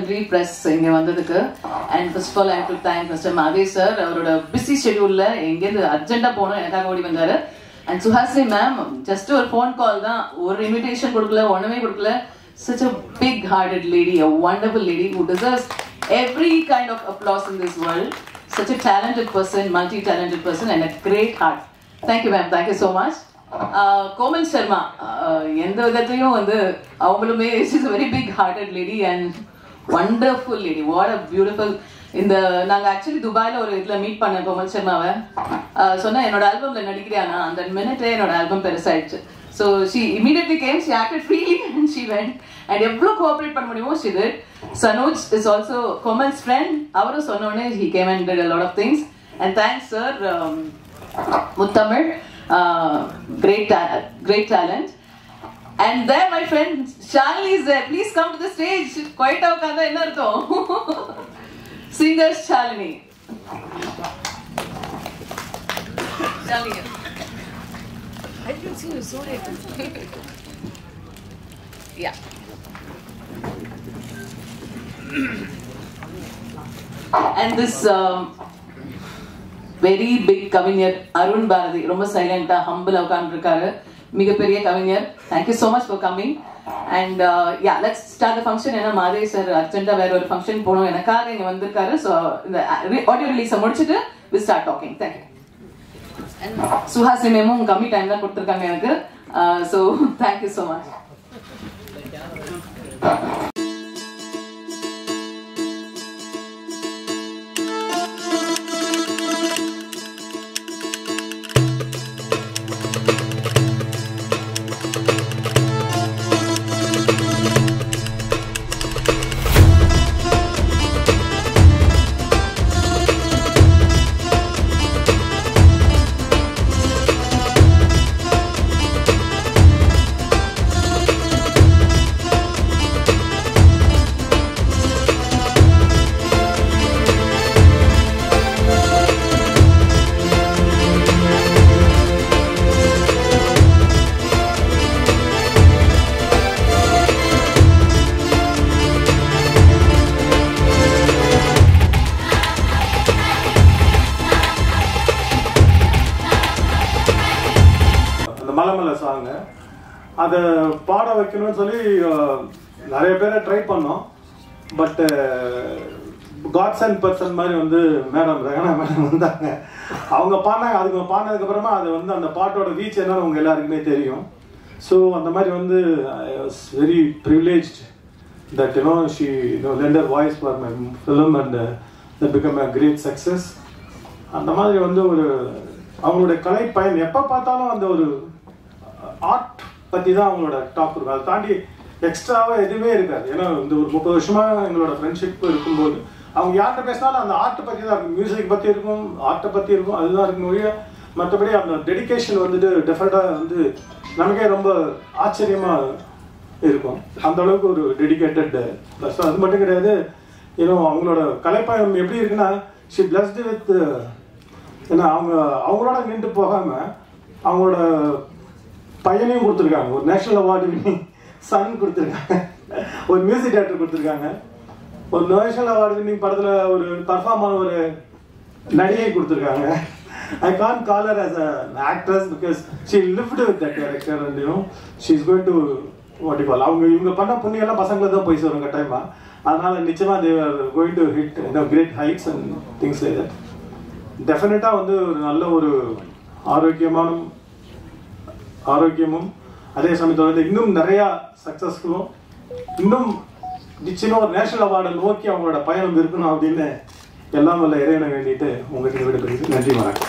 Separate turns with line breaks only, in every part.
நன்றி பிரஸ் இங்க வந்ததுக்கு and first of all I to thank mister Mathe sir அவரோட பிஸி ஷெடியூல்ல எங்கேருந்து அர்ஜென்ட்டா போகணும் எனக்காக ஓடி வந்தாரு அண்ட் சுஹாசினி மேம் ஜஸ்ட் ஒரு ஃபோன் கால் தான் ஒரு இன்விடேஷன் கொடுக்கல ஒண்ணுமே கொடுக்கல such a big hearted lady a wonderful lady who deserves every kind of applause in this world such a talented person multi talented person and a great heart thank you ma'am thank you so much ஆஹ் கோமல் சர்மா ஆஹ் எந்த விதத்துலையும் வந்து அவங்களுமே is very big hearted lady and wonderful lady what a beautiful இந்த நாங்க actually துபாயில ஒரு இதுல meet பண்ண கோமல் சர்மாவை ஆஹ் சொன்னா என்னோட ஆல்பம்ல நடிக்கிறியானா அந்த மினிட்டே என்னோட ஆல்பம் பெருசாயிடுச்சு so she immediately came she acted freely and she went and எவ்வளோ கோஆப்ரேட் பண்ண முடியுமோ she did Sanoj is also Komal's friend அவரும் சொன்ன உடனே he came and did a lot of things and thanks sir Muthamizh great ta- great talent and there my friend Shalini is there please come to the stage quite உட்கார்ந்தா என்ன அர்த்தம் singer Shalini Shalini
I didn't see you, sorry.
yeah and this um, very big கவிஞர் அருண் பாரதி ரொம்ப சைலண்டா humble உட்காந்துருக்காரு மிகப்பெரிய கவிஞர் thank you so much for coming and yeah let's start function ஏன்னா மாதே சார் அர்ஜென்ட்டா வேற ஒரு ஃபங்க்ஷன் போகணும் எனக்காக இங்க வந்திருக்காரு ஸோ இந்த ஆடியோ ரிலீஸை முடிச்சுட்டு we start talking thank you Suhasini மேமும் கம்மி டைம் தான் கொடுத்துருக்காங்க எனக்கு ஸோ தேங்க்யூ ஸோ மச்
அந்த மலமல சாங்கு அதை பாட வைக்கணும்னு சொல்லி அஹ், நிறைய பேரை ட்ரை பண்ணோம் பட் காட்ஸ் அண்ட் பர்சன் மாதிரி வந்து மேடம் ரகனா மேடம் வந்தாங்க அவங்க பாடினாங்க அதுக்கு பாடினதுக்கு அப்புறமா அது வந்து அந்த பாட்டோட ரீச் என்னன்னு உங்க எல்லாருக்குமே தெரியும் ஸோ அந்த மாதிரி வந்து I was very privileged that you know she you know lent her voice for my film and that become a great success அந்த மாதிரி வந்து ஒரு அவங்களுடைய கலை பயன் எப்போ பார்த்தாலும் அந்த ஒரு ஆர்ட் பற்றி தான் அவங்களோட டாக் இருக்கும் அதை தாண்டி எக்ஸ்ட்ராவாக எதுவுமே இருக்காது ஏன்னா இந்த ஒரு முப்பது வருஷமா எங்களோட ஃப்ரெண்ட்ஷிப் இருக்கும்போது அவங்க யார்கிட்ட பேசினாலும் அந்த ஆர்ட்டை பற்றி தான் இருக்கும் மியூசிக் பற்றி இருக்கும் ஆர்ட்டை பற்றி இருக்கும் அதுதான் இருக்கும் ஒழிய மற்றபடி அந்த டெடிகேஷன் வந்துட்டு டெஃபினட்டாக வந்து நமக்கே ரொம்ப ஆச்சரியமாக இருக்கும் அந்த அளவுக்கு ஒரு டெடிகேட்டட் ப்ளஸ் அது மட்டும் கிடையாது ஏன்னா அவங்களோட கலைப்பயணம் எப்படி இருக்குன்னா ஷி பிளஸ்டு வித் ஏன்னா அவங்க அவங்களோட நின்று போகாம அவங்களோட பையனையும் கொடுத்துருக்காங்க ஒரு நேஷனல் அவார்டு வின்னிங் சன் கொடுத்துருக்காங்க ஒரு மியூசிக் டேரக்டர் கொடுத்துருக்காங்க ஒரு நேஷனல் அவார்டு வின்னிங் படத்துல ஒரு பர்ஃபார்ம் ஆன ஒரு நடிகை கொடுத்துருக்காங்க I can call her as an actress because she lived with that character and you know she is going to what you call அவங்க இவங்க பண்ண புண்ணியம் எல்லாம் பசங்களுக்கு தான் போய் சேரும் கட்டாயமா அதனால நிச்சயமா they are going to hit you know great heights and things like that டெஃபினட்டா வந்து ஒரு நல்ல ஒரு ஆரோக்கியமான ஆரோக்கியமும் அதே சமயத்தில் வந்து இன்னும் நிறைய சக்சஸ்ஃபுல்லும் இன்னும் நிச்சயமா ஒரு நேஷனல் அவார்டை நோக்கி அவங்களோட பயணம் இருக்கணும் அப்படின்னு எல்லாம் வல்ல இறைவனை வேண்டிட்டு உங்ககிட்ட விடைபெறுகிறேன் நன்றி வணக்கம்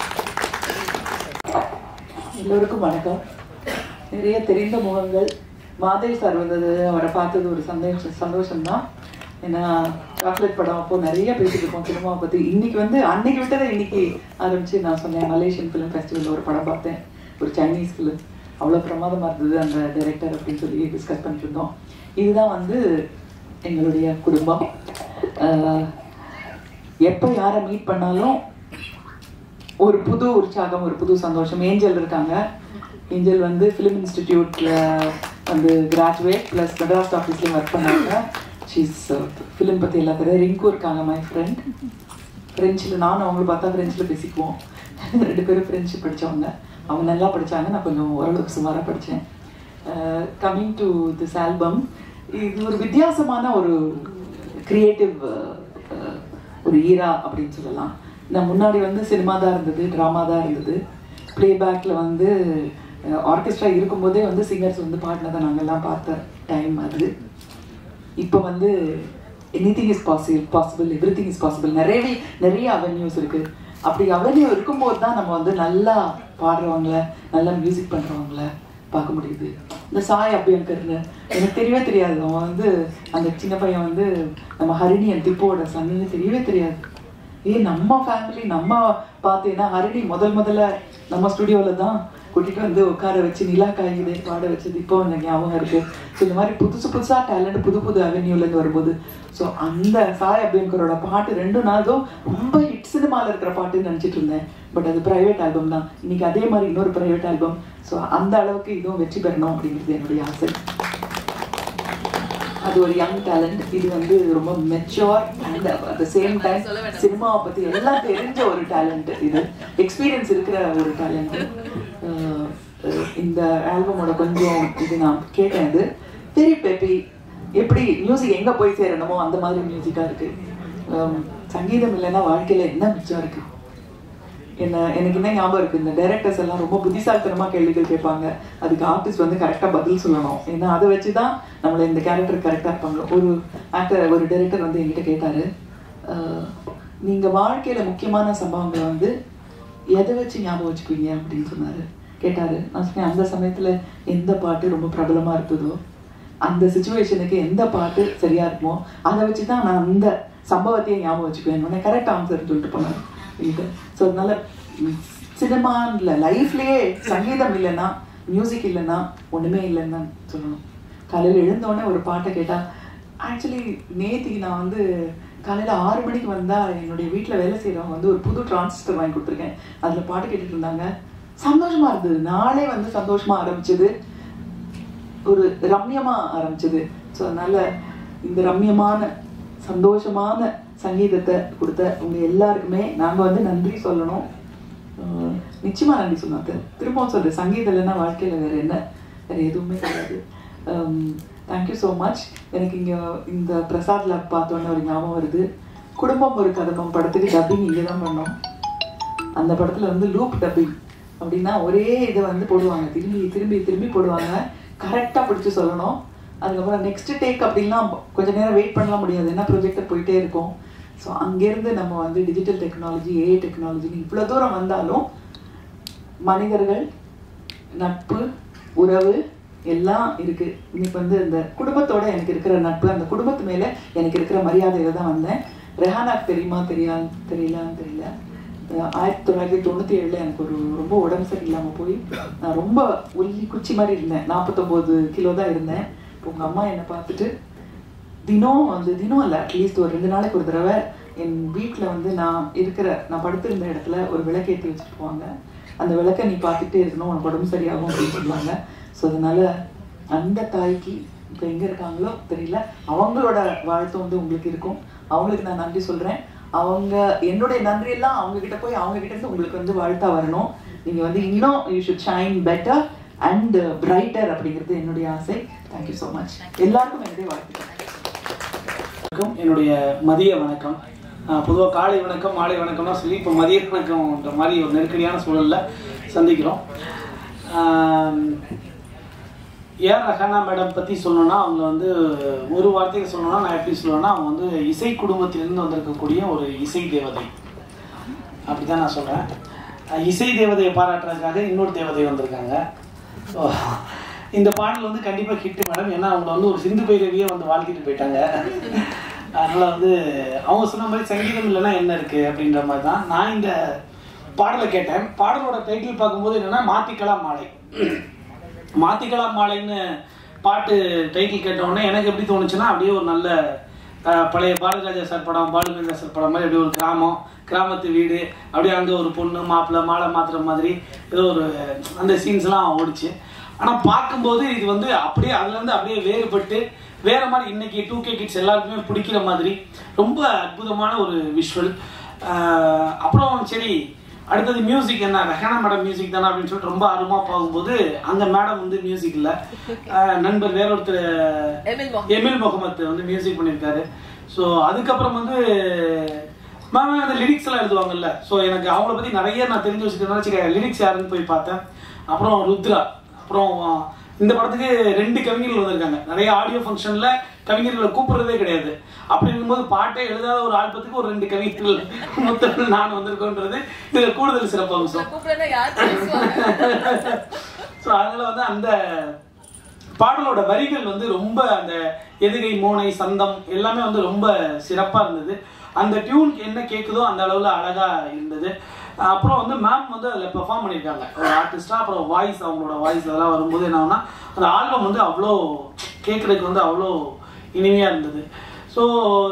எல்லோருக்கும் வணக்கம் நிறைய தெரிந்த முகங்கள் மாதேவ் சார் வந்தது அவரை பார்த்தது ஒரு சந்தோஷம் சந்தோஷம்தான் ஏன்னா சாக்லேட் படம் அப்போ நிறைய பேசிட்டு இருக்கோம் சினிமாவை பத்தி இன்னைக்கு வந்து அன்னைக்கு விட்டதை இன்னைக்கு ஆரம்பிச்சு நான் சொன்னேன் மலேசியன் ஃபிலிம் ஃபெஸ்டிவலில் ஒரு படம் பார்த்தேன் ஒரு சைனீஸ் ஃபிலிம் அவ்வளோ பிரமாதமா இருந்தது அந்த டைரக்டர் அப்படின்னு சொல்லி டிஸ்கஸ் பண்ணிட்டு இருந்தோம் இதுதான் வந்து எங்களுடைய குடும்பம் ஆஹ் எப்போ யாரை மீட் பண்ணாலும் ஒரு புது உற்சாகம் ஒரு புது சந்தோஷம் ஏஞ்சல் இருக்காங்க ஏஞ்சல் வந்து ஃபிலிம் இன்ஸ்டிடியூட்ல வந்து கிராஜுவேட் ப்ளஸ் மெட்ராஸ் ஆஃபீஸ்லேயும் ஒர்க் பண்ணாங்க
ஷீஸ் ஃபிலிம் பற்றி எல்லா தெரியும் ரிங்கு இருக்காங்க மை ஃப்ரெண்ட் ஃப்ரெஞ்சில் நானும் அவங்கள பார்த்தா ஃப்ரெஞ்சில் பேசிக்குவோம் ரெண்டு பேரும் ஃப்ரெஞ்சு படித்தவங்க அவங்க நல்லா படித்தாங்க நான் கொஞ்சம் ஓரளவுக்கு சுமாராக படித்தேன் கம்மிங் டு திஸ் ஆல்பம் இது ஒரு வித்தியாசமான ஒரு க்ரியேட்டிவ் ஒரு ஈரா அப்படின்னு சொல்லலாம் நான் முன்னாடி வந்து சினிமா தான் இருந்தது ட்ராமா தான் இருந்தது ப்ளேபேக்கில் வந்து ஆர்கெஸ்ட்ரா இருக்கும்போதே வந்து சிங்கர்ஸ் வந்து பாடினதை நாங்கள்லாம் பார்த்த டைம் அது இப்போ வந்து anything is possible possible everything is possible நிறையவே நிறைய அவென்யூஸ் இருக்கு அப்படி அவென்யூ இருக்கும்போது தான் நம்ம வந்து நல்லா பாடுறவங்கள நல்லா மியூசிக் பண்ணுறவங்கள பார்க்க முடியுது இந்த சாய் அபியங்கர்னு எனக்கு தெரியவே தெரியாது அவன் வந்து அந்த சின்ன பையன் வந்து நம்ம ஹரிணி என் திப்போட சன்னு தெரியவே தெரியாது ஏ நம்ம ஃபேமிலி நம்ம பார்த்தீங்கன்னா ஹரிணி முதல் முதல்ல நம்ம ஸ்டுடியோவில் தான் கூட்டிட்டு வந்து உட்கார வச்சு நிலா காய்குதே பாட வச்சது இப்போ எனக்கு ஞாபகம் இருக்கு ஸோ இந்த மாதிரி புதுசு புதுசா டேலண்ட் புது புது அவென்யூலேருந்து வரும்போது ஸோ அந்த சாய் அபியங்கரோட பாட்டு ரெண்டு நாளும் ரொம்ப ஹிட் சினிமாவில் இருக்கிற பாட்டுன்னு நினச்சிட்டு இருந்தேன் பட் அது ப்ரைவேட் ஆல்பம் தான் இன்னைக்கு அதே மாதிரி இன்னொரு ப்ரைவேட் ஆல்பம் ஸோ அந்த அளவுக்கு இதுவும் வெற்றி பெறணும் அப்படிங்கிறது என்னுடைய ஆசை அது ஒரு யங் டேலண்ட் இது வந்து ரொம்ப mature and at the same time சினிமாவை பத்தி எல்லாம் தெரிஞ்ச ஒரு டேலண்ட் இது எக்ஸ்பீரியன்ஸ் இருக்கிற ஒரு டேலண்ட் இந்த ஆல்பமோட கொஞ்சம் இது நான் கேட்டேன் இது தெரி பேப்பி எப்படி மியூசிக் எங்க போய் சேரணுமோ அந்த மாதிரி மியூசிக்கா இருக்கு அஹ் சங்கீதம் இல்லைன்னா வாழ்க்கையில என்ன மிச்சம் இருக்கு என்ன எனக்கு என்ன ஞாபகம் இருக்கு இந்த டைரக்டர்ஸ் எல்லாம் ரொம்ப புத்திசாலித்தனமா கேள்விகள் கேட்பாங்க அதுக்கு ஆர்டிஸ்ட் வந்து கரெக்டா பதில் சொல்லணும் ஏன்னா அதை வச்சுதான் நம்மள இந்த கேரக்டர் கரெக்டா இருப்பாங்க ஒரு ஆக்டர் ஒரு டைரக்டர் வந்து என்கிட்ட கேட்டாரு அஹ், நீங்க வாழ்க்கையில முக்கியமான சம்பவங்களை வந்து எதை வச்சு ஞாபகம் வச்சுக்குவீங்க அப்படின்னு சொன்னாரு கேட்டாரு நான் சொன்னேன் அந்த சமயத்துல எந்த பாட்டு ரொம்ப பிரபலமா இருந்ததோ அந்த சுச்சுவேஷனுக்கு எந்த பாட்டு சரியா இருக்குமோ அதை வச்சு தான் நான் அந்த சம்பவத்தையே ஞாபகம் வச்சுக்குவேன் உடனே கரெக்ட் ஆன்சர் சொல்லிட்டு போனார் ஸோ அதனால சினிமா இல்லை லைஃப்லயே சங்கீதம் இல்லைன்னா மியூசிக் இல்லைன்னா ஒண்ணுமே இல்லைன்னு தான் சொல்லணும் காலையில் எழுந்தோடனே ஒரு பாட்டை கேட்டா ஆக்சுவலி நேத்திக்கு நான் வந்து காலையில ஆறு மணிக்கு வந்தா என்னுடைய வீட்ல வேலை செய்யறவங்க வந்து ஒரு புது டிரான்சிஸ்டர் வாங்கி கொடுத்துருக்கேன் அதுல பாட்டு கேட்டுட்டு இருந்தாங்க சந்தோஷமா இருந்தது நாளே வந்து சந்தோஷமா ஆரம்பிச்சது ஒரு ரம்யமா ஆரம்பிச்சது ஸோ அதனால இந்த ரம்யமான சந்தோஷமான சங்கீதத்தை கொடுத்த உங்க எல்லாருக்குமே நாங்க வந்து நன்றி சொல்லணும் அஹ் நிச்சயமா நன்றி சொல்லணும் திரு- திரும்பவும் சொல்றேன் சங்கீதம் இல்லைன்னா வாழ்க்கையில வேற என்ன வேற எதுவுமே கிடையாது தேங்க்யூ ஸோ மச் எனக்கு இங்க இந்த பிரசாத்ல பார்த்தோன்னே ஒரு ஞாபகம் வருது குடும்பம் ஒரு கதம்பம் படத்துக்கு டப்பிங் இங்கே தான் பண்ணோம் அந்த படத்துல வந்து லூப் டப்பிங் அப்படின்னா ஒரே இதை வந்து போடுவாங்க திரும்பி திரும்பி திரும்பி போடுவாங்க கரெக்டாக பிடிச்சி சொல்லணும் அதுக்கப்புறம் நெக்ஸ்ட் டேக் அப்படின்லாம் கொஞ்ச நேரம் வெயிட் பண்ணலாம் முடியாது ஏன்னா ப்ரொஜெக்டர் போயிட்டே இருக்கும் ஸோ அங்கேருந்து நம்ம வந்து டிஜிட்டல் டெக்னாலஜி ஏஐ டெக்னாலஜின்னு இவ்வளோ தூரம் வந்தாலும் மனிதர்கள் நட்பு உறவு எல்லாம் இருக்கு இன்னைக்கு வந்து இந்த குடும்பத்தோட எனக்கு இருக்கிற நட்பு அந்த குடும்பத்து மேல எனக்கு இருக்கிற மரியாதையில தான் வந்தேன் ரெஹானாக்கு தெரியுமா தெரியா தெரியலான்னு தெரியல அஹ் ஆயிரத்தி தொள்ளாயிரத்தி தொண்ணூத்தி ஏழுல எனக்கு ஒரு ரொம்ப உடம்பு சரியில்லாம போய் நான் ரொம்ப ஒல்லி குச்சி மாதிரி இருந்தேன் நாற்பத்தொம்போது கிலோ தான் இருந்தேன் இப்போ உங்க அம்மா என்னை பார்த்துட்டு தினம் வந்து தினம் இல்லை அட்லீஸ்ட் ஒரு ரெண்டு நாளைக்கு ஒரு தடவை என் வீட்டில் வந்து நான் இருக்கிற நான் படுத்திருந்த இடத்துல ஒரு விளக்கேற்றி வச்சுட்டு போவாங்க அந்த விளக்கை நீ பார்த்துட்டே இருக்கணும் உனக்கு உடம்பு சரியாகும் அப்படின்னு சொல்லுவாங்க ஸோ அதனால அந்த தாய்க்கு இப்போ எங்கே இருக்காங்களோ தெரியல அவங்களோட வாழ்த்து வந்து உங்களுக்கு இருக்கும் அவங்களுக்கு நான் நன்றி சொல்கிறேன் அவங்க என்னுடைய நன்றி எல்லாம் அவங்க கிட்ட போய் அவங்க கிட்ட இருந்து உங்களுக்கு வந்து வாழ்த்தா வரணும் நீங்கள் வந்து இன்னும் you should shine better and brighter அப்படிங்கிறது என்னுடைய ஆசை தேங்க்யூ ஸோ மச் எல்லாருக்கும் என்னுடைய வாழ்த்துக்கள்
வணக்கம் என்னுடைய மதிய வணக்கம் பொதுவாக காலை வணக்கம் மாலை வணக்கம்னா சொல்லி இப்போ மதிய வணக்கம்ன்ற மாதிரி ஒரு நெருக்கடியான சூழலில் சந்திக்கிறோம் ஆம், ஏஆர் ரஹானா மேடம் பற்றி சொல்லணும்னா அவங்க வந்து ஒரு வார்த்தைக்கு சொல்லணும்னா நான் எப்படி சொல்லுவேன்னா அவங்க வந்து இசை குடும்பத்திலிருந்து வந்திருக்கக்கூடிய ஒரு இசை தேவதை அப்படி தான் நான் சொல்கிறேன் இசை தேவதையை பாராட்டுறதுக்காக இன்னொரு தேவதை வந்திருக்காங்க So, இந்த பாடல் வந்து கண்டிப்பாக ஹிட் மேடம் ஏன்னா அவங்க வந்து ஒரு சிந்து பைரவியே வந்து வாழ்த்திட்டு போயிட்டாங்க அதனால வந்து அவங்க சொன்ன மாதிரி சங்கீதம் இல்லைன்னா என்ன இருக்கு அப்படின்ற மாதிரி தான் நான் இந்த பாடலை கேட்டேன் பாடலோட டைட்டில் பார்க்கும்போது என்னன்னா மாத்திக்கலாம் மாலை மாத்திக்கலாம் மாலைன்னு பாட்டு டைட்டில் கேட்ட உடனே எனக்கு எப்படி தோணுச்சுன்னா அப்படியே ஒரு நல்ல அஹ், பழைய பாரதிராஜா சார் படம் பாலுமேந்திரா சார் படம் மாதிரி அப்படியே ஒரு கிராமம் கிராமத்து வீடு அப்படியே அங்கே ஒரு பொண்ணு மாப்பிள்ளை மாலை மாத்துற மாதிரி ஏதோ ஒரு அந்த சீன்ஸ்லாம் ஓடிச்சு ஆனால் பார்க்கும்போது இது வந்து அப்படியே அதுலேருந்து அப்படியே வேறுபட்டு வேற மாதிரி இன்னைக்கு டூ கே கிட்ஸ் எல்லாருக்குமே பிடிக்கிற மாதிரி ரொம்ப அற்புதமான ஒரு விஷுவல் அப்புறம் சரி அடுத்தது மியூசிக் என்ன ரெஹானா மேடம் மியூசிக் தானே அப்படின்னு சொல்லிட்டு ரொம்ப ஆர்வமாக போகும்போது அங்கே மேடம் வந்து மியூசிக் இல்லை நண்பர் வேற ஒருத்தர்
எமில் முகமது.
எமில் முகமது வந்து மியூசிக் பண்ணியிருக்காரு ஸோ அதுக்கப்புறம் வந்து மேம் அந்த லிரிக்ஸ் எல்லாம் எழுதுவாங்கல்ல ஸோ எனக்கு அவங்கள பற்றி நிறைய நான் தெரிஞ்சு வச்சுக்கிறேன் லிரிக்ஸ் யாருன்னு போய் பார்த்தேன் அப்புறம் ருத்ரா அப்புறம் இந்த படத்துக்கு ரெண்டு கவிஞர்கள் வந்திருக்காங்க நிறைய ஆடியோ ஃபங்க்ஷன்ல கவிஞர்களை கூப்பிடுறதே கிடையாது அப்படி இருக்கும்போது பாட்டே எழுதாத ஒரு ஆல்பத்துக்கு ஒரு ரெண்டு கவிஞர்கள் மொத்தத்தில் நான் வந்திருக்கோன்றது இதுல கூடுதல் சிறப்பு அம்சம்
கூப்பிடனா யார் பேசுவாங்க
ஸோ அதனால வந்து அந்த பாடலோட வரிகள் வந்து ரொம்ப அந்த எதுகை மோனை சந்தம் எல்லாமே வந்து ரொம்ப சிறப்பாக இருந்தது அந்த டியூன் என்ன கேட்குதோ அந்த அளவில் அழகாக இருந்தது அப்புறம் வந்து மேம் வந்து அதில் பெர்ஃபார்ம் பண்ணியிருக்காங்க ஒரு ஆர்டிஸ்டாக அப்புறம் வாய்ஸ் அவங்களோட வாய்ஸ் அதெல்லாம் வரும்போது என்ன ஆகும்னா அந்த ஆல்பம் வந்து அவ்வளோ கேட்குறதுக்கு வந்து அவ்வளோ இனிமையாக இருந்தது ஸோ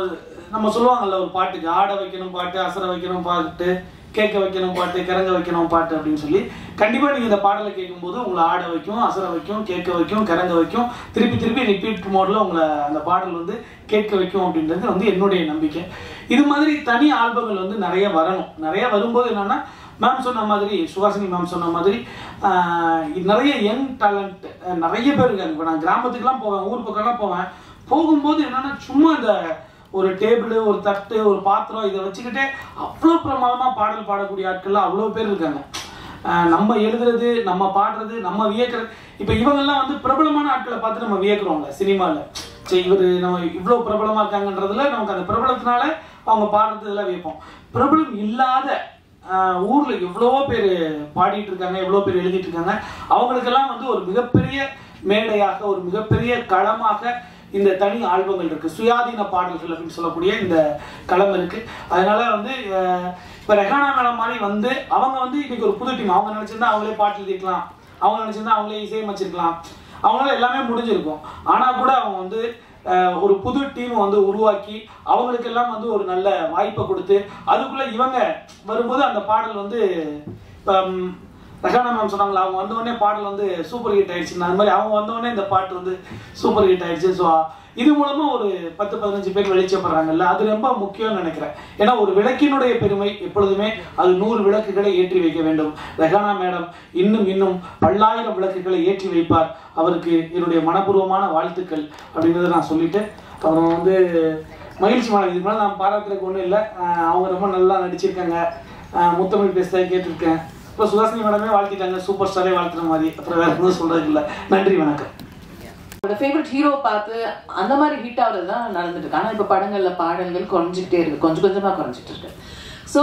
நம்ம சொல்லுவாங்கல்ல ஒரு பாட்டுக்கு ஆட வைக்கணும் பாட்டு அசர வைக்கணும் பாட்டு கேட்க வைக்கணும் பாட்டு கிறங்க வைக்கணும் பாட்டு அப்படின்னு சொல்லி கண்டிப்பாக நீங்கள் இந்த பாடலை கேட்கும்போது உங்களை ஆட வைக்கும் அசர வைக்கும் கேட்க வைக்கும் கிறங்க வைக்கும் திருப்பி திருப்பி ரிப்பீட் மோடில் உங்களை அந்த பாடல் வந்து கேட்க வைக்கும் அப்படின்றது வந்து என்னுடைய நம்பிக்கை இது மாதிரி தனி ஆல்பங்கள் வந்து நிறைய வரணும் நிறைய வரும்போது என்னன்னா மேம் சொன்ன மாதிரி சுஹாசினி மேம் சொன்ன மாதிரி ஆஹ், நிறைய யங் டேலண்ட் நிறைய பேர் இருக்காங்க இப்போ நான் கிராமத்துக்குலாம் போவேன் ஊர் பக்கம்லாம் போவேன் போகும்போது என்னன்னா சும்மா இந்த ஒரு டேபிள் ஒரு தட்டு ஒரு பாத்திரம் இதை வச்சுக்கிட்டே அவ்வளோ பிரமாதமாக பாடல் பாடக்கூடிய ஆட்கள்லாம் அவ்வளோ பேர் இருக்காங்க ஆஹ் நம்ம எழுதுறது நம்ம பாடுறது நம்ம வியக்கிறது இப்போ இவங்கெல்லாம் வந்து பிரபலமான ஆட்களை பார்த்து நம்ம வியக்கிறோம்ல சினிமாவில் சரி இவர் நம்ம இவ்வளோ பிரபலமாக இருக்காங்கன்றதுல நமக்கு அந்த பிரபலத்தினால அவங்க பாடுறது இதெல்லாம் வியப்போம் பிரபலம் இல்லாத ஆஹ் ஊர்ல எவ்வளவோ பேர் பாடிட்டு இருக்காங்க எவ்வளோ பேர் எழுதிட்டு இருக்காங்க அவங்களுக்கெல்லாம் வந்து ஒரு மிகப்பெரிய மேடையாக ஒரு மிகப்பெரிய களமாக இந்த தனி ஆல்பங்கள் இருக்கு சுயாதீன பாடல்கள் அப்படின்னு சொல்லக்கூடிய இந்த களம் இருக்கு அதனால வந்து அஹ், இப்ப ரெஹானா மேடம் மாதிரி வந்து அவங்க வந்து இன்னைக்கு ஒரு புது டீம் அவங்க நினைச்சிருந்தா அவங்களே பாட்டு எழுதிக்கலாம் அவங்க நினைச்சிருந்தா அவங்களே இசையமைச்சிருக்கலாம் அவங்களால எல்லாமே முடிஞ்சிருக்கும் ஆனா கூட அவங்க வந்து அஹ், ஒரு புது டீம் வந்து உருவாக்கி அவங்களுக்கெல்லாம் வந்து ஒரு நல்ல வாய்ப்பை கொடுத்து அதுக்குள்ள இவங்க வரும்போது அந்த பாடல் வந்து இப்ப, ம், ரஹானா மேம் சொன்னாங்களா அவங்க வந்த உடனே பாடல் வந்து சூப்பர் ஹிட் ஆயிடுச்சு அது மாதிரி அவங்க வந்த உடனே இந்த பாட்டு வந்து சூப்பர் ஹிட் ஆயிடுச்சு ஸோ இது மூலமா ஒரு பத்து பதினஞ்சு பேர் வெளிச்சப்படுறாங்கல்ல அது ரொம்ப முக்கியம்னு நினைக்கிறேன் ஏன்னா ஒரு விளக்கினுடைய பெருமை எப்பொழுதுமே அது நூறு விளக்குகளை ஏற்றி வைக்க வேண்டும் ரெஹானா மேடம் இன்னும் இன்னும் பல்லாயிரம் விளக்குகளை ஏற்றி வைப்பார் அவருக்கு என்னுடைய மனப்பூர்வமான வாழ்த்துக்கள் அப்படிங்கிறத நான் சொல்லிட்டு அப்புறம் வந்து மகிழ்ச்சி மேடம் இதுக்கு மேலே நான் பாராட்டுறதுக்கு ஒன்றும் இல்லை அவங்க ரொம்ப நல்லா நடிச்சிருக்காங்க ஆஹ் முத்தமிழ் பேசுறதை கேட்டிருக்கேன் இப்போ சுஹாசினி மேடமே வாழ்த்திட்டாங்க சூப்பர் ஸ்டாரே வாழ்த்துற மாதிரி அப்புறம் வேற எதுவும் சொல்றதுக்கு இல்லை நன்றி வணக்கம்
அவரோட ஃபேவரட் ஹீரோ பார்த்து அந்த மாதிரி ஹிட் ஆகுறது தான் நடந்துட்டு இருக்கு ஆனா இப்ப படங்கள்ல பாடல்கள் குறைஞ்சிக்கிட்டே இருக்கு கொஞ்சம் கொஞ்சமா குறைஞ்சிட்டு இருக்கு ஸோ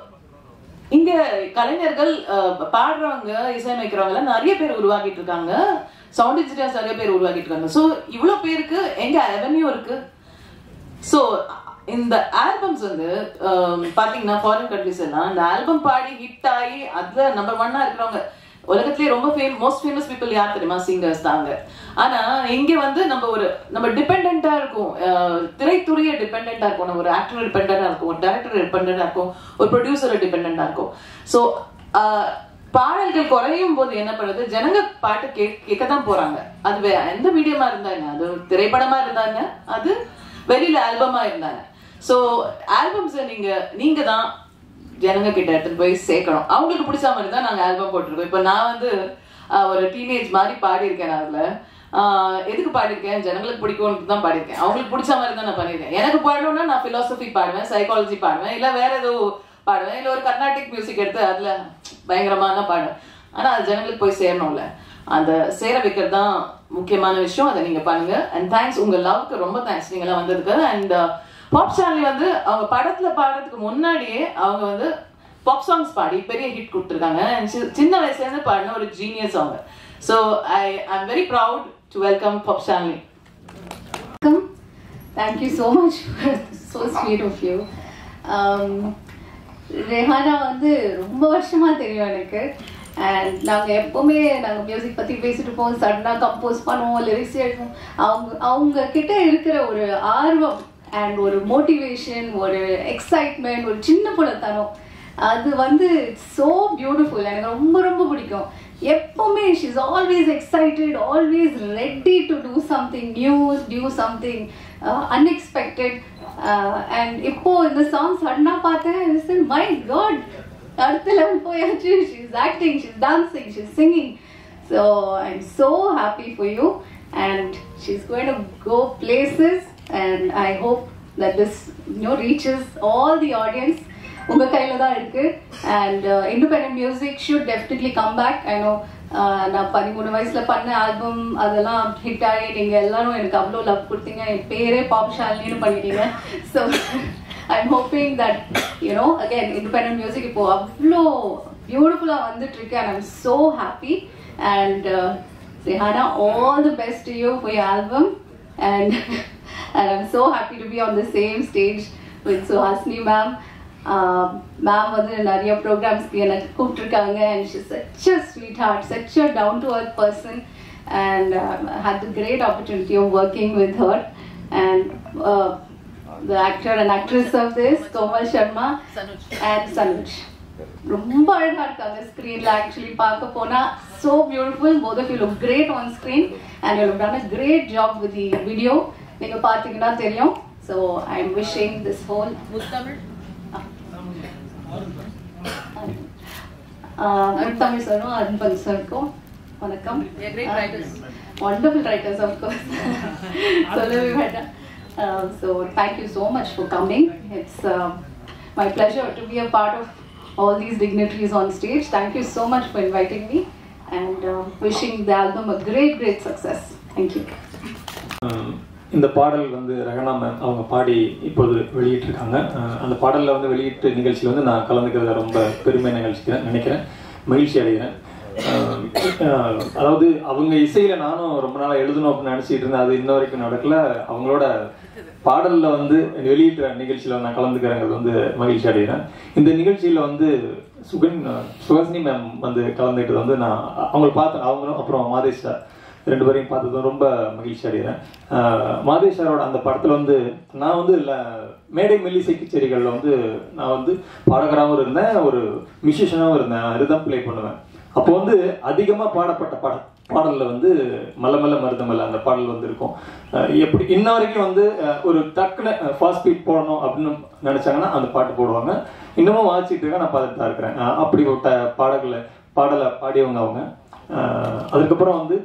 இங்க கலைஞர்கள் அஹ், பாடுறவங்க இசையமைக்கிறவங்க எல்லாம் நிறைய பேர் உருவாக்கிட்டு இருக்காங்க சவுண்ட் இன்ஜினியர்ஸ் நிறைய பேர் உருவாக்கிட்டு இருக்காங்க ஸோ இவ்வளவு பேருக்கு எங்க அவென்யூ இருக்கு ஸோ இந்த ஆல்பம்ஸ் வந்து ஆம், பாத்தீங்கன்னா ஃபாரின் கண்ட்ரிஸ் எல்லாம் இந்த ஆல்பம் பாடி ஹிட் ஆகி அதுல நம்பர் ஒன்னா இருக்கிறவங்க உலகத்திலேயே ரொம்ப ஃபேம் மோஸ்ட் ஃபேமஸ் பீப்புள் யார் தெரியுமா சிங்கர்ஸ் தாங்க ஆனா இங்க வந்து நம்ம ஒரு நம்ம டிபெண்டா இருக்கும் அஹ், திரைத்துறையை டிபெண்டா இருக்கும் நம்ம ஒரு ஆக்டர் டிபெண்டா இருக்கும் ஒரு டைரக்டர் டிபெண்டா இருக்கும் ஒரு ப்ரொடியூசர் டிபெண்டா இருக்கும் ஸோ பாடல்கள் குறையும் போது என்ன பண்ணுது ஜனங்க பாட்டு கே கேட்க தான் போறாங்க அது வே- எந்த மீடியமா இருந்தாங்க அது ஒரு திரைப்படமா இருந்தாங்க அது வெளியில ஆல்பமா இருந்தாங்க ஸோ ஆல்பம்ஸை நீங்க நீங்க தான் ஜனங்க கிட்ட எடுத்துட்டு போய் சேர்க்கணும் அவங்களுக்கு பிடிச்ச மாதிரி தான் நாங்க ஆல்பம் போட்டிருக்கோம் இப்போ நான் வந்து ஆஹ், ஒரு டீனேஜ் மாதிரி பாடியிருக்கேன் நான் அதுல ஆஹ், எதுக்கு பாடியிருக்கேன் ஜனங்களுக்கு பிடிக்கும்னு தான் பாடியிருக்கேன் அவங்களுக்கு பிடிச்ச மாதிரி தான் நான் பண்ணியிருக்கேன் எனக்கு பாடணும்னா நான் philosophy பாடுவேன் சைக்காலஜி பாடுவேன் இல்ல வேற ஏதோ பாடுவேன் இல்ல ஒரு கர்நாடிக் மியூசிக் எடுத்து அதுல பயங்கரமா தான் பாடுவேன் ஆனா அது ஜனங்களுக்கு போய் சேரணும்ல அந்த சேர வைக்கிறது தான் முக்கியமான விஷயம் அதை நீங்க பண்ணுங்க அண்ட் தேங்க்ஸ் உங்க லவ்க்கு ரொம்ப தேங்க்ஸ் நீங்க எல்லாம் வந்ததுக்கு அண்ட் பாப் சார்லி வந்து அவங்க படத்துல பாடுறதுக்கு முன்னாடியே அவங்க வந்து பாப் சாங்ஸ் பாடி பெரிய ஹிட் கொடுத்துருக்காங்க And சி- சின்ன வயசுல இருந்து பாடின ஒரு ஜீனியஸ் அவங்க so I I am very proud to welcome Bob Charlie
welcome. Thank you so much. so sweet of you. Um, Rehana வந்து ரொம்ப வருஷமா தெரியும் எனக்கு அண்ட் நாங்கள் எப்போவுமே நாங்கள் மியூசிக் பற்றி பேசிட்டு இருப்போம் சடனாக கம்போஸ் பண்ணுவோம் லிரிக்ஸ் எழுதுவோம் அவங்க அவங்க கிட்ட இருக்கிற ஒரு ஆர்வம் அண்ட் ஒரு மோட்டிவேஷன் ஒரு எக்ஸைட்மெண்ட் ஒரு சின்ன புலத்தனம் அது வந்து ஸோ பியூட்டிஃபுல் எனக்கு ரொம்ப ரொம்ப பிடிக்கும் எப்பவுமே she's always excited always ready to do something new do something unexpected and இப்போ இந்த சாங் சடனாக பார்த்தேன் மை காட் அடுத்த லெவல் போயாச்சு she's acting she's dancing she's singing so I am so happy for you and she's going to go places and I hope that this you know reaches all the audience உங்கள் கையில் தான் இருக்குது and independent music should definitely come back I know நான் பதிமூணு வயசில் பண்ண album அதெல்லாம் hit ஆகி நீங்கள் எல்லாரும் எனக்கு அவ்வளோ லவ் கொடுத்தீங்க என் பேரே பாப் ஷாலினின்னு பண்ணிட்டீங்க so I'm hoping that you know again independent music இப்போ அவ்வளோ பியூட்டிஃபுல்லாக வந்துட்டு இருக்கு and I'm so happy and Rehana, all the best to you for your album, and and I'm so happy to be on the same stage with Suhasini ma'am. Ma'am வந்து நிறைய ப்ரோக்ராம்ஸ்க்கு எனக்கு கூப்பிட்டுருக்காங்க and she such a sweetheart such a down to earth person and had the great opportunity of working with her and the actor and actress of this Komal Sharma and Sanuj ரொம்ப அழகா இருக்காங்க ஸ்க்ரீன்ல actually பார்க்க போனா so beautiful both of you look great on screen and you have done a great job with the video நீங்க பாத்தீங்கன்னா தெரியும் so i'm wishing this whole
முத்தமிழ்
முத்தமிழ் சாரும் அன்பன் சாருக்கும் வணக்கம்
They are great writers.
wonderful writers of course சொல்லவே வேண்டாம் Uh, so thank you so much for coming it's uh, my pleasure to be a part of all these dignitaries on stage thank you so much for inviting me and uh, wishing the album a great great success thank you
அஹ் இந்த பாடல் வந்து ரகனா ma'am அவங்க பாடி இப்போது வெளியிட்டிருக்காங்க அஹ் அந்த பாடலில் வந்து வெளியீட்டு நிகழ்ச்சியில் வந்து நான் கலந்துக்கிறத ரொம்ப பெருமை நிகழ்ச்சிக்கிறேன் நினைக்கிறேன் மகிழ்ச்சி அடைகிறேன் அஹ் அஹ் அதாவது அவங்க இசையில் நானும் ரொம்ப நாளாக எழுதணும் அப்படின்னு நினச்சிட்டு இருந்தேன் அது இன்ன வரைக்கும் நடக்கல அவங்களோட பாடலில் வந்து வெளியிட்ட நிகழ்ச்சியில் நான் கலந்துக்கிறேங்கிறது வந்து மகிழ்ச்சி அடைகிறேன் இந்த நிகழ்ச்சியில் வந்து சுகன் சுஹாசினி மேம் வந்து கலந்துக்கிட்டது வந்து நான் அவங்கள பார்த்தேன் அவங்களும் அப்புறம் மாதேஷ் சார் ரெண்டு பேரையும் பார்த்ததும் ரொம்ப மகிழ்ச்சி அடைகிறேன் ஆஹ் மாதேஷ் சாரோட அந்த படத்தில் வந்து நான் வந்து இல்லை மேடை மெல்லிசை கச்சேரிகளில் வந்து நான் வந்து பாடகராகவும் இருந்தேன் ஒரு மியூசிஷியனாகவும் இருந்தேன் ரிதம் ப்ளே பண்ணுவேன் அப்போ வந்து அதிகமாக பாடப்பட்ட பாட பாடலில் வந்து மல்ல மல்ல மருதமல்ல அந்த பாடல் வந்து இருக்கும் ஆஹ் எப்படி இன்ன வரைக்கும் வந்து ஆஹ் ஒரு டக்குன்னு ஃபாஸ்ட் ஸ்பீட் போடணும் அப்படின்னு நினச்சாங்கன்னா அந்த பாட்டு போடுவாங்க இன்னமும் வாசிச்சுட்டு இருக்கேன் நான் பார்த்துட்டு தான் இருக்கிறேன் ஆஹ் அப்படிப்பட்ட பாடல்களை பாடலை பாடியவங்க அவங்க ஆஹ் அதுக்கப்புறம் வந்து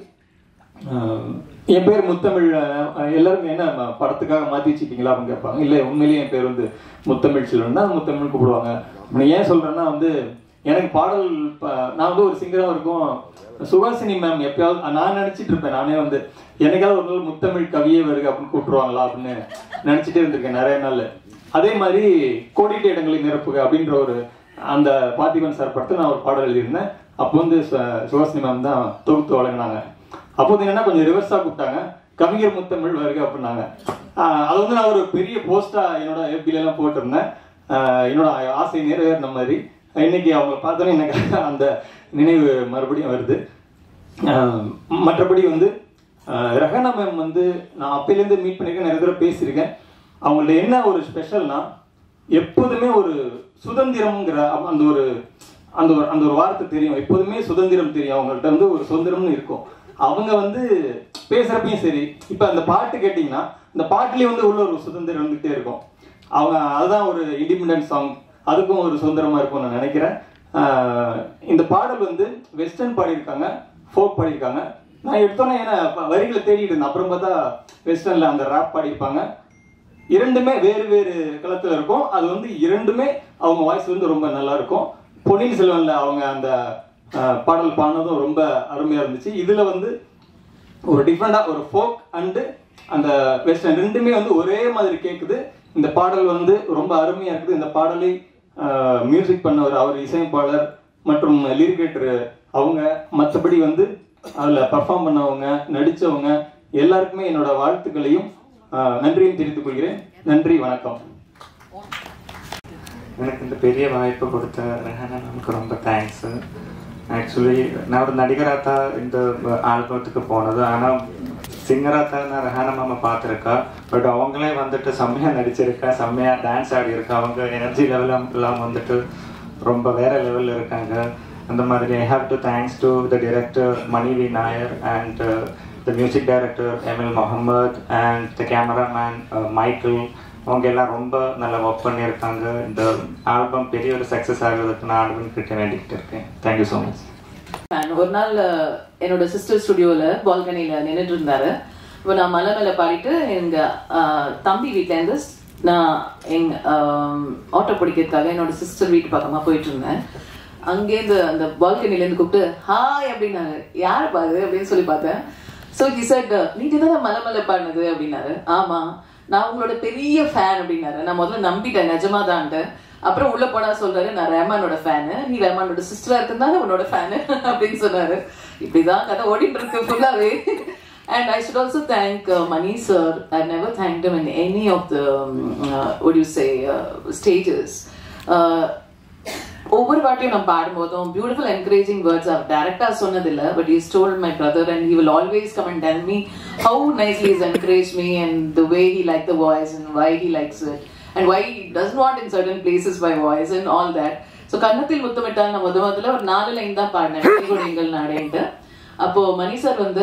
ஆஹ் என் பேர் முத்தமிழ் ஆஹ் எல்லாரும் என்ன ம- படத்துக்காக மாத்தி வச்சுட்டீங்களா அப்படின்னு கேட்பாங்க இல்ல உண்மையிலேயே என் பேர் வந்து முத்தமிழ் செல்வன் தான் முத்தமிழ் கூப்பிடுவாங்க நான் ஏன் சொல்றேன்னா வந்து எனக்கு பாடல் ப- நான் வந்து ஒரு சிங்கரா இருக்கும் சுகாசினி மேம் எப்பயாவது நான் நினைச்சிட்டு இருப்பேன் நானே வந்து எனக்காவது ஒரு நாள் முத்தமிழ் கவியே வருக அப்படின்னு கூப்பிடுவாங்களா அப்படின்னு நினைச்சிட்டே இருந்திருக்கேன் நிறைய நாள் அதே மாதிரி கோடிட்ட இடங்களை நிரப்புக அப்படின்ற ஒரு அந்த பார்த்திபன் சார் படத்தில் நான் ஒரு பாடல் எழுதியிருந்தேன் அப்போ வந்து சு- சுஹாசினி மேம் தான் தொகுத்து வழங்கினாங்க அப்போது என்னன்னா கொஞ்சம் ரிவர்ஸா கூப்பிட்டாங்க கவிஞர் முத்தமிழ் வருக அப்படின்னாங்க ஆஹ் அது வந்து நான் ஒரு பெரிய போஸ்டா என்னோட FB-ல எல்லாம் போட்டிருந்தேன் ஆஹ் என்னோட ஆசை நிறைவேறின மாதிரி இன்னைக்கு அவங்க பார்த்தோன்னே எனக்கு அந்த நினைவு மறுபடியும் வருது ஆஹ் மற்றபடி வந்து ஆஹ் ரஹனா மேம் வந்து நான் அப்பையிலேருந்து மீட் பண்ணியிருக்கேன் நிறைய தடவை பேசியிருக்கேன் அவங்கள்ட்ட என்ன ஒரு ஸ்பெஷல்னா எப்போதுமே ஒரு சுதந்திரம்ங்கிற அப்ப அந்த ஒரு அந்த ஒரு அந்த ஒரு வார்த்தை தெரியும் எப்போதுமே சுதந்திரம் தெரியும் அவங்கள்ட்ட வந்து ஒரு சுதந்திரம்னு இருக்கும் அவங்க வந்து பேசுறப்பையும் சரி இப்ப அந்த பாட்டு கேட்டிங்கன்னா இந்த பாட்டுலயே வந்து உள்ள ஒரு சுதந்திரம் வந்துகிட்டே இருக்கும் அவங்க அதுதான் ஒரு இண்டிபெண்டன்ஸ் சாங் அதுக்கும் ஒரு சுதந்திரமா இருக்கும் நான் நினைக்கிறேன் ஆஹ் இந்த பாடல் வந்து வெஸ்டர்ன் பாடியிருக்காங்க ஃபோக் பாடியிருக்காங்க நான் எடுத்தோன்னே ஏன்னா ப- வரிகளை தேடிட்டு இருந்தேன் அப்புறம் பார்த்தா வெஸ்டர்ன்ல அந்த ரேப் பாடியிருப்பாங்க இரண்டுமே வேறு வேறு களத்துல இருக்கும் அது வந்து இரண்டுமே அவங்க வாய்ஸ் வந்து ரொம்ப நல்லா இருக்கும் பொன்னியின் செல்வன்ல அவங்க அந்த அஹ், பாடல் பாடினதும் ரொம்ப அருமையா இருந்துச்சு இதுல வந்து ஒரு டிஃப்ரெண்டா ஒரு ஃபோக் அண்டு அந்த வெஸ்டர்ன் ரெண்டுமே வந்து ஒரே மாதிரி கேக்குது இந்த பாடல் வந்து ரொம்ப அருமையா இருக்குது இந்த பாடலை மியூசிக் பண்ணவர் அவர் இசையமைப்பாளர் மற்றும் லிரிகேட்டர் அவங்க மற்றபடி வந்து அதுல பர்ஃபார்ம் பண்ணவங்க நடிச்சவங்க எல்லாருக்குமே என்னோட வாழ்த்துக்களையும் ஆஹ், நன்றியும் தெரிவித்துக் கொள்கிறேன் நன்றி வணக்கம்
எனக்கு இந்த பெரிய வாய்ப்பு கொடுத்த ரெஹானா மேம்க்கு ரொம்ப தேங்க்ஸ் ஆக்சுவலி நான் ஒரு நடிகராக தான் இந்த ஆல்பத்துக்கு போனது ஆனால் சிங்கராக தான் நான் ரெஹானா மேமை பார்த்துருக்கா பட் அவங்களே வந்துட்டு செம்மையாக நடிச்சிருக்கா செம்மையாக டான்ஸ் ஆடி இருக்கா அவங்க எனர்ஜி லெவல் எல்லாம் வந்துட்டு ரொம்ப வேற லெவலில் இருக்காங்க அந்த மாதிரி I have to thanks to the director Manivi Nair and the music director Emil Mohammed and the cameraman Michael அவங்க எல்லாம் ரொம்ப நல்லா ஒர்க் பண்ணியிருக்காங்க இந்த ஆல்பம் பெரிய ஒரு சக்ஸஸ் ஆகிறதுக்கு நான் ஆல்பம் கிட்ட வேண்டிக்கிட்டு இருக்கேன் தேங்க்யூ ஸோ மச்
And ஒரு நாள் அஹ், என்னோட சிஸ்டர் ஸ்டுடியோல பால்கனில நின்னுட்டு இருந்தாரு இப்போ நான் மலை மேல பாடிட்டு எங்க அஹ், தம்பி வீட்ல இருந்து நான் எங்க ஆட்டோ பிடிக்கிறதுக்காக என்னோட சிஸ்டர் வீட்டு பக்கமா போயிட்டு இருந்தேன் அங்கேருந்து அந்த பால்கனில இருந்து கூப்பிட்டு ஹாய் அப்படின்னாரு யார் பாரு அப்படின்னு சொல்லி பார்த்தேன் ஸோ ஹி செட் நீங்க தானே மலை மேல பாடினது அப்படின்னாரு ஆமா நான் உங்களோட பெரிய ஃபேன் அப்படின்னாரு நான் முதல்ல நம்பிட்டேன் நிஜமா தான்ட்டு அப்புறம் உள்ள போனா சொல்றாரு நான் ரஹ்மானோட ஃபேனு நீ ரஹ்மானோட சிஸ்டரா இருக்கிறதால உன்னோட ஃபேனு அப்படின்னு சொன்னாரு இப்படிதான் கதை ஓடிட்டு இருக்கு ஃபுல்லாவே And I should also thank uh, Mani sir. I've never thanked him in any of the, um, uh, what do you say, uh, stages. Uh, ஒவ்வொரு வாட்டியும் நான் பாடும்போதும் பியூட்டிஃபுல் என்கரேஜிங் வேர்ட்ஸ் ஆஃப் டேரக்டா சொன்னதில்ல but is told my brother and he will always come and tell me how nicely is encourage me and the way he like the voice and why he likes it and why does want in certain places by voice and all that so Kannathil Muthamittal நான் முத முதல்ல ஒரு நாலு line தான் பாடினேன் கூட எங்கள் நாடேன்ட்டு அப்போ மணி சார் வந்து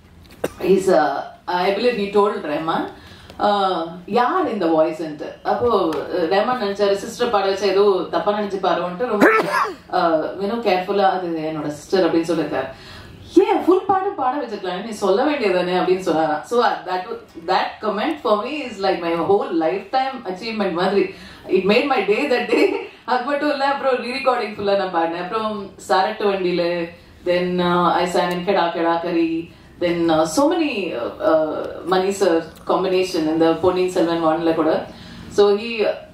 is I believe he told Rahman ஆஹ் யார் இந்த வாய்ஸ் அப்போ ரஹ்மான் நினைச்சாரு சிஸ்டர் பாட வச்சா ஏதோ தப்பா நினைச்சு பாருன்ட்டு ரொம்ப இன்னும் கேர்ஃபுல்லா அது என்னோட சிஸ்டர் அப்படின்னு சொல்லியிருக்காரு ஏன் ஃபுல் பாடம் பாட வச்சிருக்கலாம் நீ சொல்ல வேண்டியதானே அப்படின்னு சொன்னாராம் so that that comment for me is like my whole lifetime achievement மாதிரி it made my day that day அது மட்டும் இல்லை அப்புறம் ரீரெக்கார்டிங் ஃபுல்லாக நான் பாடினேன் அப்புறம் சாரட்டு வண்டியில தென் ஐ சான் இன் கெடா கெடா கரி then so many Mani sir combination இந்த பொன்னியின் செல்வன் ஒன்ல கூட ஸோ ஹி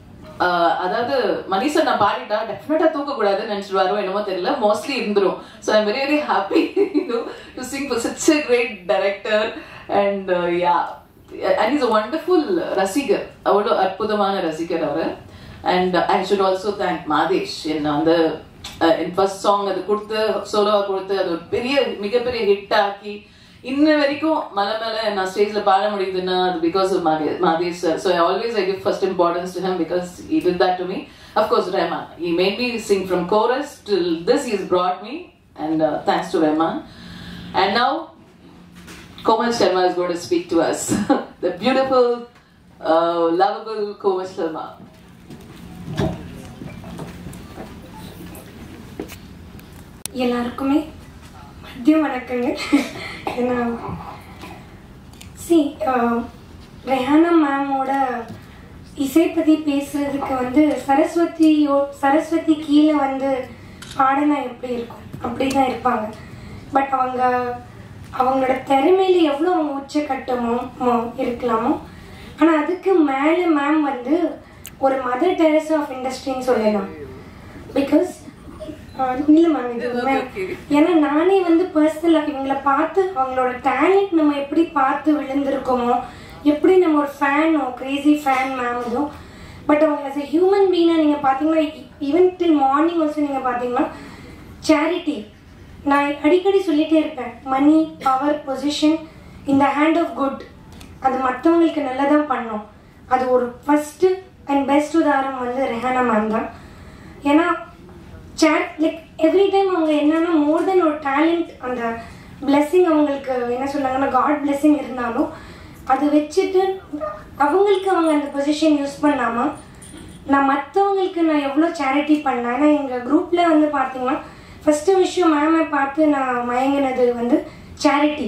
அதாவது மணி சார் நான் பாடிட்டா டெஃபினட்டா தூக்க கூடாதுன்னு நினைச்சிருவாரோ என்னமோ தெரியல மோஸ்ட்லி இருந்துரும் so I'm very very happy to sing for such a great director and yeah and is a wonderful ரசிகர் அவ்வளோ அற்புதமான ரசிகர் அவர் and I should also thank Madhesh என்ன அந்த என் ஃபர்ஸ்ட் சாங் அது கொடுத்து சோலோவா கொடுத்து அது ஒரு பெரிய மிகப்பெரிய ஹிட் ஆக்கி இன்ன வரைக்கும் மலை மேல நான் ஸ்டேஜ்ல பாட முடியுதுன்னா அது because of Madhesh sir so always I give first importance to him because he did that to me of course Rahman he made me sing from chorus till this he's brought me and uh, thanks to Rahman and now Komal Sharma is going to speak to us the beautiful uh, lovable Komal Sharma
எல்லாருக்குமே மதிய வணக்கங்க ஏன்னா C Rehana மேமோட இசை பற்றி பேசுறதுக்கு வந்து சரஸ்வதியோ சரஸ்வதி கீழே வந்து பாடினா எப்படி இருக்கும் அப்படி தான் இருப்பாங்க பட் அவங்க அவங்களோட திறமையில எவ்வளோ அவங்க உச்சக்கட்டமோ மோ- இருக்கலாமோ ஆனால் அதுக்கு மேலே மேம் வந்து ஒரு மதர் டெரஸ் ஆஃப் இண்டஸ்ட்ரின்னு சொல்லலாம் பிகாஸ் இல்லை மேம் இது உண்மை. ஏன்னா நானே வந்து பர்சனலாக இவங்கள பார்த்து அவங்களோட டேலண்ட் நம்ம எப்படி பார்த்து விழுந்திருக்கோமோ எப்படி நம்ம ஒரு ஃபேனோ கிரேசி ஃபேன் மேம் இதோ பட் அவங்க as a ஹியூமன் பீனாக நீங்கள் பார்த்தீங்கன்னா ஈவன் டில் மார்னிங் ஆல்சோ நீங்கள் பார்த்தீங்கன்னா சேரிட்டி நான் அடிக்கடி சொல்லிட்டே இருப்பேன் மணி பவர் பொசிஷன் இந்த ஹேண்ட் ஆஃப் குட் அது மற்றவங்களுக்கு நல்லதாக பண்ணும் அது ஒரு ஃபஸ்ட்டு அண்ட் பெஸ்ட் உதாரணம் வந்து ரெஹானா மேம் தான் ஏன்னா சேட் லைக் எவ்ரி டைம் அவங்க என்னன்னா மோர் தென் ஒரு டேலண்ட் அந்த blessing அவங்களுக்கு என்ன சொன்னாங்கன்னா காட் blessing இருந்தாலும் அதை வச்சுட்டு அவங்களுக்கு அவங்க அந்த பொசிஷன் யூஸ் பண்ணாமல் நான் மற்றவங்களுக்கு நான் எவ்வளோ சேரிட்டி பண்ணேன் ஏன்னா எங்கள் குரூப்பில் வந்து பார்த்தீங்கன்னா ஃபஸ்ட்டு விஷயம் மேமை பார்த்து நான் மயங்கினது வந்து சேரிட்டி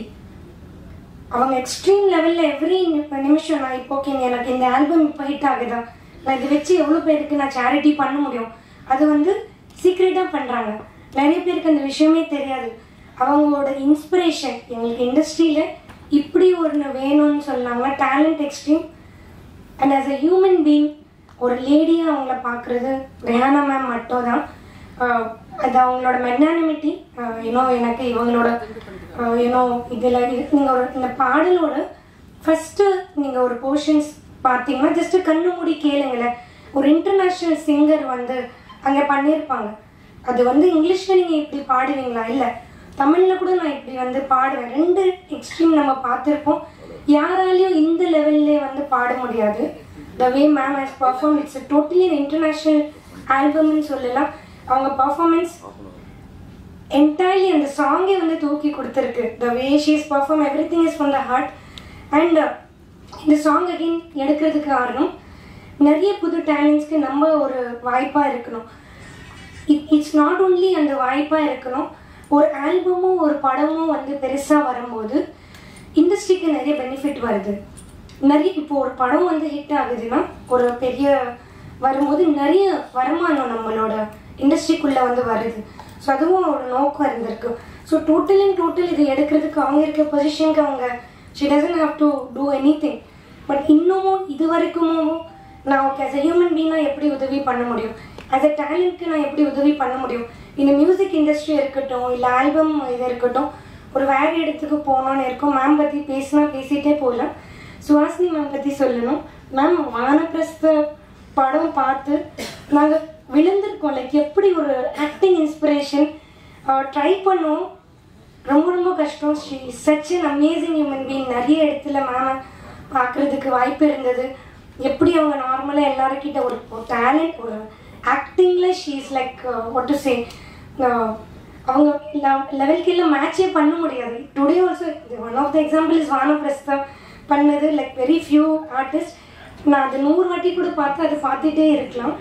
அவங்க எக்ஸ்ட்ரீம் லெவலில் எவ்ரி நிமிஷம் நான் இப்போ ஓகேங்க எனக்கு இந்த ஆல்பம் இப்போ ஹிட் ஆகுதா நான் இதை வச்சு எவ்வளோ பேருக்கு நான் சேரிட்டி பண்ண முடியும் அது வந்து சீக்ரெட்டாக பண்ணுறாங்க நிறைய பேருக்கு அந்த விஷயமே தெரியாது அவங்களோட இன்ஸ்பிரேஷன் எங்களுக்கு இண்டஸ்ட்ரியில் இப்படி ஒன்று வேணும்னு சொன்னாங்கன்னா talent extreme and as a human being ஒரு லேடியாக அவங்கள பார்க்குறது ரெஹானா மேம் மட்டும் தான் ஆஹ் அது அவங்களோட மெக்னானிமிட்டி ஏன்னோ எனக்கு இவங்களோட ஏன்னோ இதில் நீங்கள் ஒரு இந்த பாடலோட ஃபஸ்ட்டு நீங்கள் ஒரு போர்ஷன்ஸ் பார்த்தீங்கன்னா ஜஸ்ட்டு கண்ணு மூடி கேளுங்களேன் ஒரு இன்டர்நேஷ்னல் சிங்கர் வந்து அங்கே பண்ணியிருப்பாங்க அது வந்து இங்கிலீஷில் நீங்கள் இப்படி பாடுவீங்களா இல்லை தமிழில் கூட நான் இப்படி வந்து பாடுவேன் ரெண்டு எக்ஸ்ட்ரீம் நம்ம பார்த்துருப்போம் யாராலையும் இந்த லெவல்லே வந்து பாட முடியாது the way ma'am has perform it's totally international ஆல்பம்னு சொல்லலாம் அவங்க பர்ஃபார்மன்ஸ் என்டையர்லி அந்த சாங்கே வந்து தூக்கி கொடுத்துருக்கு the way she's perform everything is from the heart and இந்த சாங் அகைன் எடுக்கிறதுக்கு காரணம் நிறைய புது டேலண்ட்ஸ்க்கு நம்ம ஒரு வாய்ப்பாக இருக்கணும் இட் இட்ஸ் நாட் ஓன்லி அந்த வாய்ப்பாக இருக்கணும் ஒரு ஆல்பமும் ஒரு படமும் வந்து பெருசாக வரும்போது இண்டஸ்ட்ரிக்கு நிறைய பெனிஃபிட் வருது நிறைய இப்போ ஒரு படம் வந்து ஹிட் ஆகுதுன்னா ஒரு பெரிய வரும்போது நிறைய வருமானம் நம்மளோட இண்டஸ்ட்ரிக்குள்ளே வந்து வருது ஸோ அதுவும் ஒரு நோக்கம் இருந்திருக்கு ஸோ டோட்டல் அண்ட் டோட்டல் இது எடுக்கிறதுக்கு அவங்க இருக்க பொசிஷனுக்கு அவங்க she doesn't have to do anything but இன்னமும் இது வரைக்குமும் நான் ஓகே as a ஹியூமன் பீங்காக எப்படி உதவி பண்ண முடியும் as a டேலண்ட்க்கு நான் எப்படி உதவி பண்ண முடியும் இந்த மியூசிக் இண்டஸ்ட்ரி இருக்கட்டும் இல்லை ஆல்பம் இது இருக்கட்டும் ஒரு வேற இடத்துக்கு போகணும்னு இருக்கும் மேம் பற்றி பேசினா பேசிட்டே போகலாம் சுஹாசினி மேம் பற்றி சொல்லணும் மேம் வானப்பிரஸ்த படம் பார்த்து நாங்கள் விழுந்திருக்கோம் லைக் எப்படி ஒரு ஆக்டிங் இன்ஸ்பிரேஷன் ட்ரை பண்ணோம் ரொம்ப ரொம்ப கஷ்டம் she such an amazing human being நிறைய இடத்துல மேம பார்க்கறதுக்கு வாய்ப்பு இருந்தது எப்படி அவங்க நார்மலாக எல்லாருக்கிட்ட ஒரு டேலண்ட் ஒரு ஆக்டிங்கில் she is like what to say அவங்க லெவலுக்கு எல்லாம் மேட்சே பண்ண முடியாது today also one of the example is Vanaprastham பண்ணது லைக் வெரி ஃபியூ ஆர்டிஸ்ட் நான் அது நூறு வாட்டி கூட பார்த்து அதை பார்த்துட்டே இருக்கலாம்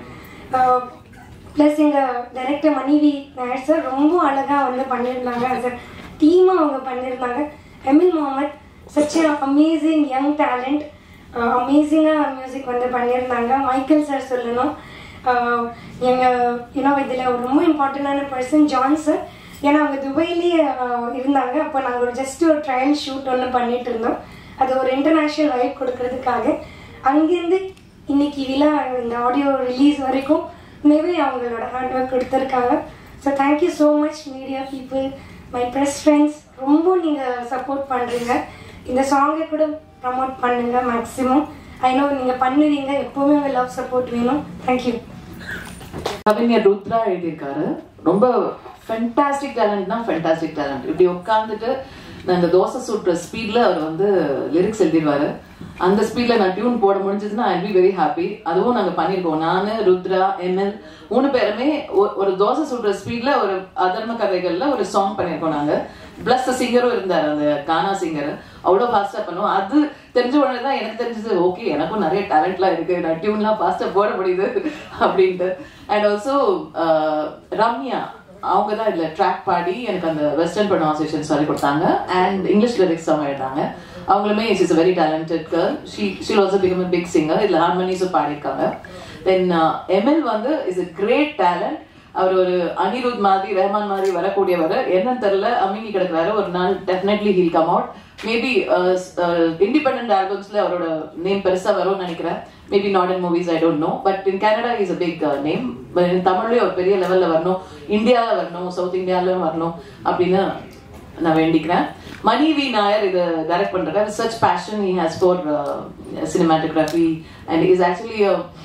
ப்ளஸ் எங்கள் டைரக்டர் மனைவி நாயர் சார் ரொம்ப அழகாக வந்து பண்ணியிருந்தாங்க as a டீமாக அவங்க பண்ணியிருந்தாங்க Emil Mohammed such amazing young talent அமேசிங்காக மியூசிக் வந்து பண்ணியிருந்தாங்க மைக்கேல் சார் சொல்லணும் எங்கள் யூனோ இதில் ஒரு ரொம்ப இம்பார்ட்டண்டான பர்சன் ஜான் சார் ஏன்னா அவங்க துபாயிலேயே இருந்தாங்க அப்போ நாங்கள் ஒரு ஜஸ்ட் ஒரு ட்ரையல் ஷூட் ஒன்று பண்ணிட்டு இருந்தோம் அது ஒரு இன்டர்நேஷ்னல் வைப் கொடுக்கறதுக்காக அங்கேருந்து இன்னைக்கு விழா இந்த ஆடியோ ரிலீஸ் வரைக்கும் மேபி அவங்களோட ஹார்ட் ஒர்க் கொடுத்துருக்காங்க so thank you so much media people my press friends ரொம்ப நீங்கள் சப்போர்ட் பண்ணுறீங்க இந்த சாங்கை கூட ப்ரமோட் பண்ணுங்க மேக்ஸிமம் ஐ நோ நீங்கள் பண்ணுவீங்க எப்போவுமே உங்கள் லவ் சப்போர்ட் வேணும் தேங்க்யூ
கவிஞர் ருத்ரா எழுதியிருக்காரு ரொம்ப ஃபென்டாஸ்டிக் டேலண்ட்னா ஃபென்டாஸ்டிக் டேலண்ட் இப்படி உட்காந்துட்டு நான் இந்த தோசை சுட்டுற ஸ்பீட்ல அவர் வந்து லிரிக்ஸ் எழுதிடுவாரு அந்த ஸ்பீட்ல நான் டியூன் போட முடிஞ்சதுன்னா ஐ பி வெரி ஹாப்பி அதுவும் நாங்க பண்ணிருக்கோம் நானு ருத்ரா எம்எல் மூணு பேருமே ஒ- ஒரு தோசை சுடுற ஸ்பீட்ல ஒரு அதர்ம கதைகள்ல ஒரு சாங் பண்ணிருக்கோம் நாங்க பிளஸ் சிங்கரும் இருந்தார் அந்த கானா சிங்கர் அவ்வளோ ஃபாஸ்டா பண்ணுவோம் அது தெரிஞ்ச உடனே தான் எனக்கு தெரிஞ்சது ஓகே எனக்கும் நிறைய டேலண்ட்லாம் இருக்கு நான் டியூன்லாம் ஃபாஸ்டா போட முடியுது அப்படின்ட்டு அண்ட் ஆல்சோ ரம்யா அவங்க தான் இதுல ட்ராக் பாடி எனக்கு அந்த வெஸ்டர்ன் ப்ரொனவுன்சியேஷன் சொல்லி கொடுத்தாங்க அண்ட் இங்கிலீஷ் லிரிக்ஸ் அவங்க எழுதாங்க அவங்களுமே is very talented girl she she also become big singer இதுல ஹார்மோனிஸும் பாடியிருக்காங்க தென் எம்எல் வந்து இஸ் a கிரேட் டேலண்ட் அவர் ஒரு அனிருத் மாதிரி ரஹ்மான் மாதிரி வரக்கூடியவர் என்னன்னு தெரியல அமிங்கி கிடக்குறாரு ஒரு நாள் definitely he'll come out maybe independent ஆல்பம்ஸ்ல அவரோட நேம் பெருசா வரும்னு நினைக்கிறேன் maybe not in movies I don't know but in Canada is a big name தமிழ்லயும் ஒரு பெரிய லெவல்ல வரணும் இந்தியால வரணும் சவுத் இந்தியால வரணும் அப்படின்னு நான் வேண்டிக்கிறேன் மணி வி நாயர் இது டைரக்ட் பண்றாரு such passion he has for cinematography and is actually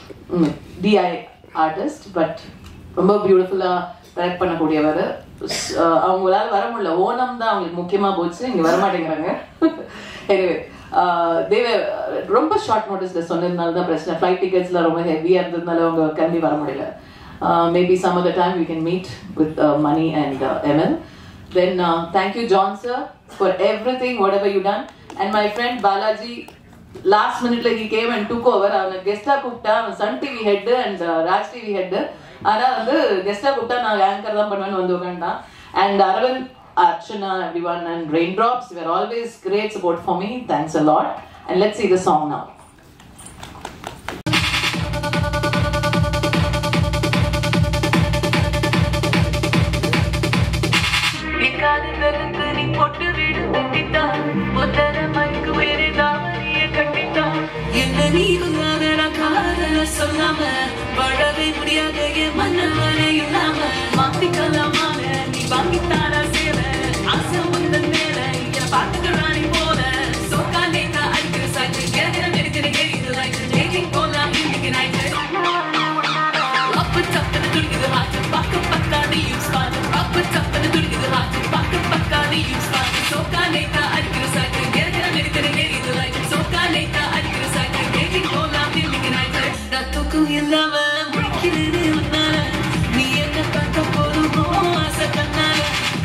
DI artist but ரொம்ப பியூட்டிஃபுல்லா டைரக்ட் பண்ணக்கூடியவர் ஸ்- அஹ் அவங்களால வர முடியல ஓணம் தான் அவங்களுக்கு முக்கியமா போச்சு இங்க வர மாட்டேங்கிறாங்க எனிவே தேவ ரொம்ப ஷார்ட் நோட்டீஸ்ல சொன்னதுனால தான் பிரச்சனை ஃப்ளைட் டிக்கெட்ஸ்ல ரொம்ப ஹெவியா இருந்ததுனால அவங்க கிளம்பி வர முடியல maybe some of the time you can meet with Mani and Emil Then uh, thank you, John sir, for everything, whatever you done. And my friend Balaji, last minute like he came and took over. அவனை கெஸ்டா கூப்பிட்டா அவன் Sun TV head and Raj TV head ஆனா வந்து கெஸ்டா கூப்பிட்டா நான் anchor தான் பண்ணுவேன்னு வந்து உட்காந்துட்டான் and Aravind Archana everyone and raindrops were always great support for me thanks a lot and let's see the song now
நீ போட்டு வீடு கட்டித்தான் ஒத்தர மைக்கு வேறு தாவணிய கட்டித்தான் என்ன நீ இல்லாத காதல சொல்லாம வாழவே முடியாத என் மன்னவனே இல்லாம மாத்திக்கலாமான நீ வாங்கித்தாரா சேர ஆசை வந்த மேல என்ன பாத்துக்கிறானே போல சோக்கா நேத்தா அடிக்கிற சாய்க்கு கிழக்கிற நெடுக்கிற எரியுது லைட் டேட்டிங் போலாம் இன்னைக்கு நைட்டு அப்பு தப்புன்னு துடிக்குது ஹார்ட் பக்க பக்கா நீயும் ஸ்பாட் அப்பு தப்புன்னு துடிக்குது ஹார்ட் பக்க பக்கா நீயும் ஸ்பாட் சோக்கா லேட்டா அடிக்கிற சாக்கு கிழக்கிற நெடுக்கிற எரியுது லைட் சோக்கா லேட்டா அடிக்கிற சாக்கு டேட்டிங் போலாம் இன்னைக்கு நைட்டு நான் தூக்கம் இல்லாம முடிக்கிறது உன்னால நீ என்ன பார்க்க போதுமோ ஆசை கண்ணால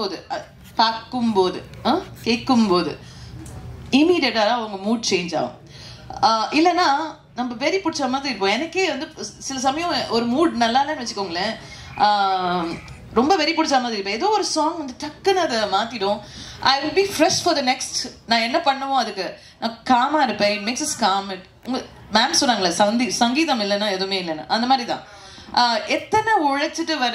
பார்க்கும்போது அஹ், பார்க்கும்போது அஹ், கேட்கும்போது இமீடியட்டாக அவங்க மூட் சேஞ்ச் ஆகும் ஆஹ் இல்லைன்னா நம்ம வெறி பிடிச்ச மாதிரி இருப்போம் எனக்கே வந்து சில சமயம் ஒரு மூட் நல்லா இல்லைன்னு வச்சுக்கோங்களேன் ஆஹ் ரொம்ப வெறி பிடிச்ச மாதிரி இருப்பேன் ஏதோ ஒரு சாங் வந்து டக்குன்னு அதை மாற்றிடும் I will be fresh for the next நான் என்ன பண்ணுமோ அதுக்கு நான் காமாக இருப்பேன் it makes is calm it உங்க மேம் சொன்னாங்களே சந்தி சங்கீதம் இல்லைன்னா எதுவுமே இல்லைன்னா அந்த மாதிரி தான் ஆஹ் எத்தனை உழைச்சிட்டு வர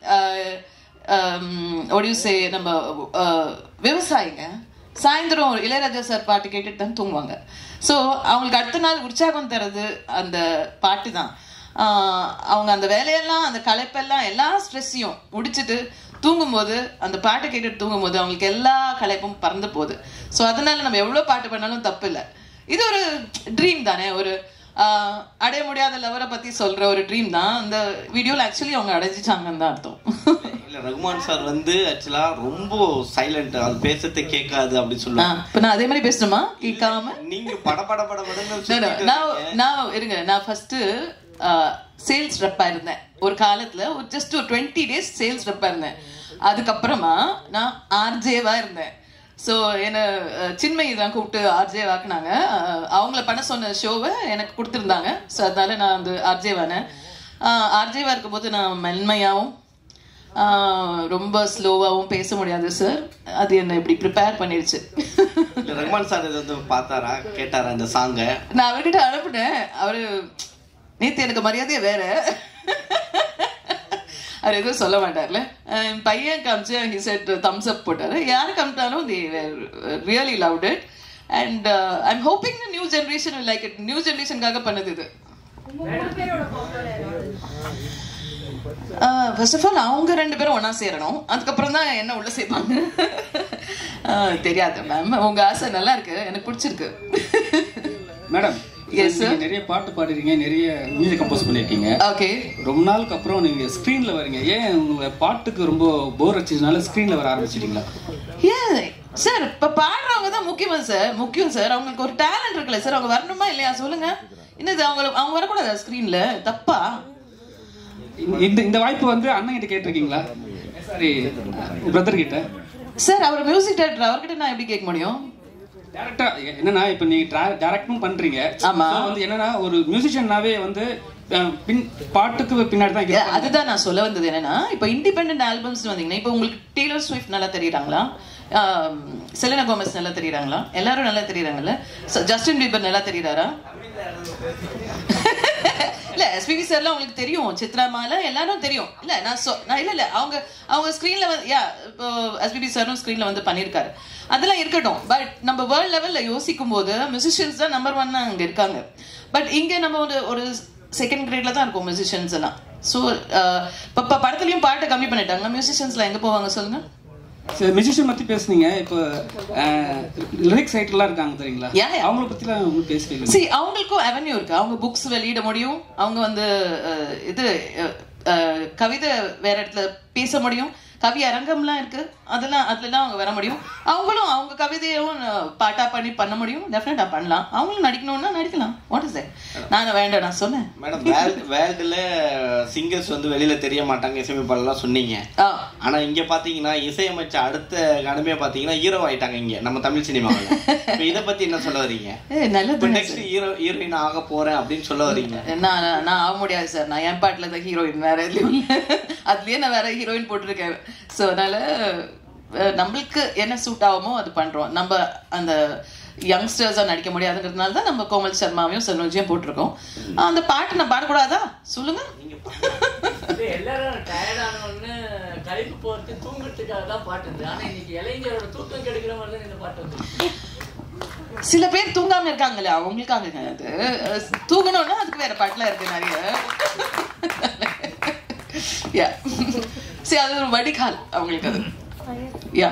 ஒடியூசே நம்ம ஆஹ் விவசாயிங்க சாயந்தரம் ஒரு இளையராஜா சார் பாட்டு கேட்டுட்டு தான் தூங்குவாங்க ஸோ அவங்களுக்கு அடுத்த நாள் உற்சாகம் தர்றது அந்த பாட்டு தான் ஆஹ் அவங்க அந்த வேலையெல்லாம் அந்த களைப்பெல்லாம் எல்லா ஸ்ட்ரெஸ்ஸையும் முடிச்சுட்டு தூங்கும்போது அந்த பாட்டை கேட்டுட்டு தூங்கும்போது அவங்களுக்கு எல்லா களைப்பும் பறந்து போகுது ஸோ அதனால நம்ம எவ்வளோ பாட்டு பண்ணாலும் தப்பு இல்லை இது ஒரு ட்ரீம் தானே ஒரு ஆஹ் அடைய முடியாத லவரை பற்றி சொல்கிற ஒரு ட்ரீம் தான் அந்த வீடியோவில் ஆக்சுவலி அவங்க அடைஞ்சிட்டாங்கன்னு தான் அர்த்தம்
இல்ல ரகுமான் சார் வந்து ஆக்சுவலா ரொம்ப சைலண்ட் அது பேசுறதை கேட்காது அப்படின்னு சொல்லுவாங்க
இப்போ நான் அதே மாதிரி பேசணுமா கேட்காம
நீங்க பட பட பட படன்னு
No, no.
சொல்லிட்டு
நான்
இருக்கீங்க.
நான் இருங்க நான் ஃபர்ஸ்ட் சேல்ஸ் ரெப்பா இருந்தேன் ஒரு காலத்துல ஒரு ஜஸ்ட் ஒரு டுவெண்ட்டி டேஸ் சேல்ஸ் ரெப்பா இருந்தேன் அதுக்கப்புறமா நான் ஆர்ஜேவா இருந்தேன் ஸோ என்ன அஹ், சின்மயி தான் கூப்பிட்டு ஆர்ஜே வாக்குனாங்க அஹ், அவங்கள பண்ண சொன்ன ஷோவை எனக்கு கொடுத்துருந்தாங்க ஸோ அதனால நான் வந்து ஆர்ஜேவானேன் ஆர்ஜேவா இருக்கும்போது நான் மென்மையாகவும் ஆஹ், ரொம்ப ஸ்லோவாகவும் பேச முடியாது சார் அது என்னை இப்படி ப்ரிப்பேர் பண்ணிடுச்சு
இல்ல ரகுமான் சார் இதை வந்து பார்த்தாரா கேட்டாரா இந்த சாங்கை
நான் அவர்கிட்ட அனுப்புனேன் அவரு நேத்து எனக்கு மரியாதையே வேற அவர் எதுவும் சொல்ல மாட்டார்ல அஹ் என் பையன் காமிச்சு ஹி செட் தம்ஸ் அப் போட்டாரு யாரு காமிட்டாலும் the really loved it and I'm hoping new generation like it new ஜென்ரேஷனுக்காக பண்ணது இது ஃபர்ஸ்ட் ஆஃப் ஆல் அவங்க ரெண்டு பேரும் ஒண்ணா சேரணும் அதுக்கப்புறம் தான் என்ன உள்ள சேர்ப்பாங்க ஆஹ் தெரியாது மேம் உங்க ஆசை நல்லா இருக்கு எனக்கு பிடிச்சிருக்கு
மேடம்
Yes, sir.
நீங்க நிறைய பாட்டு பாடுறீங்க நிறைய மியூசிக் கம்போஸ் பண்ணிருக்கீங்க
ஓகே
ரொம்ப நாளுக்கு அப்புறம் நீங்க ஸ்கிரீன்ல வரீங்க ஏன் உங்க பாட்டுக்கு ரொம்ப போர் அடிச்சதுனால ஸ்கிரீன்ல வர ஆரம்பிச்சிட்டீங்களா
ஏன் சார் இப்ப பாடுறவங்க தான் முக்கியமா சார் முக்கியம் சார் அவங்களுக்கு ஒரு டேலண்ட் இருக்குல்ல சார் அவங்க வரணுமா இல்லையா சொல்லுங்க என்னது அவங்க அவங்க வரக்கூடாதா ஸ்கிரீன்ல தப்பா
இந்த இந்த வாய்ப்பு வந்து அண்ணன் கிட்ட கேட்டிருக்கீங்களா சாரி பிரதர் கிட்ட
சார் அவர் மியூசிக் டைரக்டர் அவர்கிட்ட நான் எப்படி கேட்க முடியும்
டேரக்டா என்னன்னா இப்ப நீங்க டேரக்டும் பண்றீங்க
ஆமா.
So வந்து என்னன்னா ஒரு மியூசிஷியனாவே வந்து அஹ், பின் பாட்டுக்கு பின்னாடி தான்
ஏ,
இருப்பாங்க.
அதுதான் நான் சொல்ல வந்தது என்னன்னா இப்போ இண்டிபெண்டன்ட் ஆல்பம்ஸ் வந்தீங்கன்னா இப்போ உங்களுக்கு டெய்லர் ஸ்விஃப்ட் நல்லா தெரியுறாங்களா செலனா கோமஸ் நல்லா தெரியுறாங்களா எல்லாரும் நல்லா தெரியுறாங்கல்ல So, ஜஸ்டின் பீபர் நல்லா தெரியுறாரா இல்ல எஸ்பிபி சார்லாம் உங்களுக்கு தெரியும் சித்ராமால எல்லாரும் தெரியும் இல்ல நான் சொ நான் இல்ல இல்ல அவங்க அவங்க ஸ்க்ரீன்ல வந்து யா இப்போ எஸ்பிபி சாரும் ஸ்க்ரீன்ல வந்து பண்ணியிருக்காரு அதெல்லாம் இருக்கட்டும் பட் நம்ம வேர்ல்ட் லெவல்ல யோசிக்கும் போது மியூசிஷியன்ஸ் தான் நம்பர் ஒன் அங்க இருக்காங்க பட் இங்க நம்ம ஒரு ஒரு செகண்ட் கிரேட்ல தான் இருக்கும் மியூசிஷியன்ஸ் எல்லாம் ஸோ இப்போ படத்துலயும் பாட்டை கம்மி பண்ணிட்டாங்க மியூசிஷியன்ஸ்லாம் எங்க போவாங்க சொல்லுங்க
மியூசிஷியன் பத்தி பேசுனீங்க இப்போ லிரிக்ஸ் ரைட்டர்லாம் இருக்காங்க தெரியுங்களா
Yeah, yeah.
அவங்கள பத்திலாம் உங்களுக்கு பேசுவீங்க
சி அவங்களுக்கும் அவென்யூ இருக்கு அவங்க புக்ஸ் வெளியிட முடியும் அவங்க வந்து அஹ், இது அஹ், அஹ், கவிதை வேற இடத்துல பேச முடியும் கவி அரங்கம்லாம் இருக்கு அதெல்லாம் அதுலலாம் அவங்க வர முடியும் அவங்களும் அவங்க கவிதையும் அஹ், பாட்டா பண்ணி பண்ண முடியும் டெஃபினட்டா பண்ணலாம் அவங்களும் நடிக்கணும்னா நடிக்கலாம் வாட் இஸ் நான் வேண்டாம் நான் சொன்னேன்
மேடம் வேர்ல்டு வேர்ல்டுல சிங்கர்ஸ் வந்து வெளியில தெரிய மாட்டாங்க இசையமைப்பாளர்லாம் சொன்னீங்க
ஆ
ஆனா இங்க பாத்தீங்கன்னா இசையமைச்ச அடுத்த கடமையா பாத்தீங்கன்னா ஹீரோ ஆயிட்டாங்க இங்க நம்ம தமிழ் சினிமாவில் இப்ப இத பத்தி என்ன சொல்ல வரீங்க
ஏ
இப்ப
நல்லது
நெக்ஸ்ட் ஹீரோ ஹீரோயின் ஆக போறேன் அப்படின்னு சொல்ல வரீங்க
நான் நான் நான் ஆக முடியாது சார் நான் என் பாட்டில் தான் ஹீரோயின் வேற எதுலையும் இல்லை அதுலயே நான் வேற ஹீரோயின் போட்டிருக்கேன் ஸோ அதனால அஹ், நம்மளுக்கு என்ன சூட் ஆகுமோ அது பண்றோம் நம்ம அந்த யங்ஸ்டர்ஸாக நடிக்க முடியாதுங்கிறதுனால தான் நம்ம கோமல் சர்மாவையும் சரோஜியும் போட்டிருக்கோம் அந்த பாட்டு நான் பாடக்கூடாதா சொல்லுங்க
எல்லாரும் டயர்ட் ஆனவொன்னு கழிப்பு போறது தூங்குறதுக்காக தான் பாட்டு இருந்து ஆனா இன்னைக்கு இளைஞரோட தூக்கம் கெடுக்கிற மாதிரி தான் இந்த பாட்டு வந்து
சில பேர் தூங்காம இருக்காங்களே அவங்களுக்காக அது அஹ், தூங்கணும்னா அதுக்கு வேற பாட்டுலாம் இருக்கு நிறைய யா சரி அது ஒரு வடிகால் அவங்களுக்கு அது யா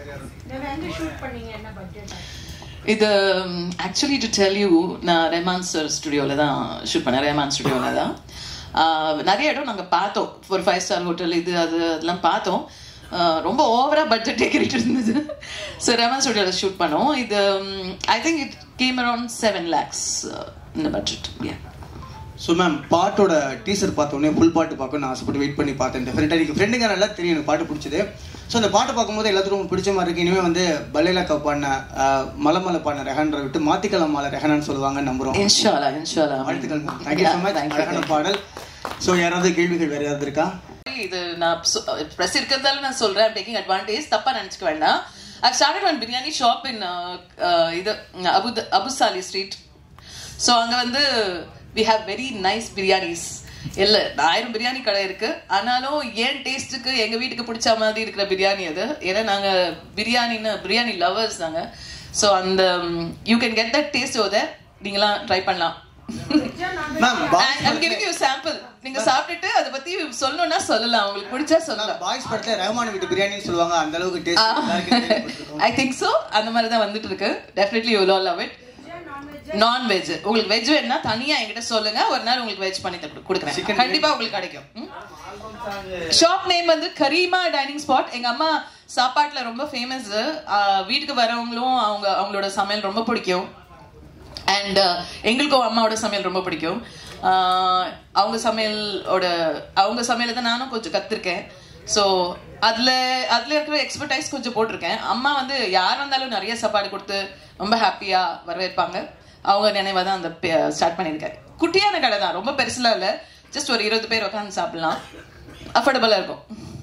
இது ஆக்சுவலி டு டெல் யூ நான் ரெஹ்மான் சார் ஸ்டுடியோவில் தான் ஷூட் பண்ணேன் ரெஹ்மான் ஸ்டுடியோவில் தான் ஆஹ் நிறைய இடம் நாங்கள் பார்த்தோம் ஒரு ஃபைவ் ஸ்டார் ஹோட்டல் இது அது அதெல்லாம் பார்த்தோம் ஆஹ் ரொம்ப ஓவராக பட்ஜெட் டேக்கிட்டு இருந்தது ஸோ ரெஹ்மான் ஸ்டுடியோவில் ஷூட் பண்ணோம் இது I think it came around seven lakhs இந்த பட்ஜெட் யா
ஸோ மேம் பாட்டோட டீசர் பார்த்தோன்னே ஃபுல் பாட்டு பார்க்கணும்னு ஆசைப்பட்டு வெயிட் பண்ணி பார்த்தேன் டெஃபினட்டாக எனக்கு ஃப்ரெண்டுங்க நல்லா தெரியும் எனக்கு பாட்டு பிடிச்சது ஸோ அந்த பாட்டு பார்க்கும்போது எல்லாத்துக்கும் ரொம்ப பிடிச்ச மாதிரி இருக்கு இனிமேல் வந்து பல்லேலக்கா பாடின ஆஹ், மலமலை பாடின ரெஹான்ற விட்டு மாத்திக்கலாம் மாலை ரெஹானான்னு சொல்லுவாங்க நம்புறோம்
இன்ஷால்லா இன்ஷால்லா
வாழ்த்துக்கள் தேங்க்யூ ஸோ மச் அழகான பாடல் ஸோ யாராவது கேள்விகள் வேற யாராவது இருக்கா
இது நான் ப்ரெஸ் இருக்கிறதால நான் சொல்றேன் டேக்கிங் அட்வான்டேஜ் தப்பா நினைச்சுக்க வேண்டாம் I started one biryani shop in இது அபு அபுசாலி ஸ்ட்ரீட் ஸோ அங்க வந்து we have very nice biryanis இல்ல ஆயிரம் பிரியாணி கடை இருக்கு ஆனாலும் ஏன் டேஸ்ட்டுக்கு எங்க வீட்டுக்கு பிடிச்ச மாதிரி இருக்கிற பிரியாணி அது ஏன்னா நாங்க பிரியாணின்னு பிரியாணி லவர்ஸ் நாங்க ஸோ அந்த you can get that taste ஓத நீங்களாம் ட்ரை பண்ணலாம்
ma'am
I'm giving you a sample. நீங்க சாப்பிட்டுட்டு அதை பத்தி சொல்லணும்னா சொல்லலாம் உங்களுக்கு பிடிச்சா சொல்லலாம்
பாய்ஸ் படத்துல ரஹ்மான் வீட்டு பிரியாணின்னு சொல்லுவாங்க அந்த அளவுக்கு டேஸ்ட்
ஐ திங்க் சோ அந்த மாதிரி தான் வந்துட்டு இருக்கு definitely you love it non veg உங்களுக்கு வெஜ் வேணும்னா தனியா என்கிட்ட சொல்லுங்க ஒரு நாள் உங்களுக்கு வெஜ் பண்ணி தரு- கொடுக்குறேன் கண்டிப்பா உங்களுக்கு கிடைக்கும் ஷாப் நேம் வந்து கரீமா டைனிங் ஸ்பாட் எங்க அம்மா சாப்பாட்டுல ரொம்ப ஃபேமஸ் வீட்டுக்கு வரவங்களும் அவங்க அவங்களோட சமையல் ரொம்ப பிடிக்கும் அண்ட் எங்களுக்கும் அம்மாவோட சமையல் ரொம்ப பிடிக்கும் ஆஹ் அவங்க சமையலோட அவங்க சமையலை தான் நானும் கொஞ்சம் கற்றுருக்கேன் ஸோ அதில் அதில் இருக்கிற எக்ஸ்பர்டைஸ் கொஞ்சம் போட்டிருக்கேன் அம்மா வந்து யார் வந்தாலும் நிறைய சாப்பாடு கொடுத்து ரொம்ப ஹாப்பியாக வரவேற்பாங்க அவங்க நினைவாக தான் அந்த ஸ்டார்ட் பண்ணியிருக்கேன் குட்டியான கடை தான் ரொம்ப பெருசுலாம் இல்லை ஜஸ்ட் ஒரு இருபது பேர் உட்காந்து சாப்பிடலாம் அஃபோர்டபுளாக இருக்கும்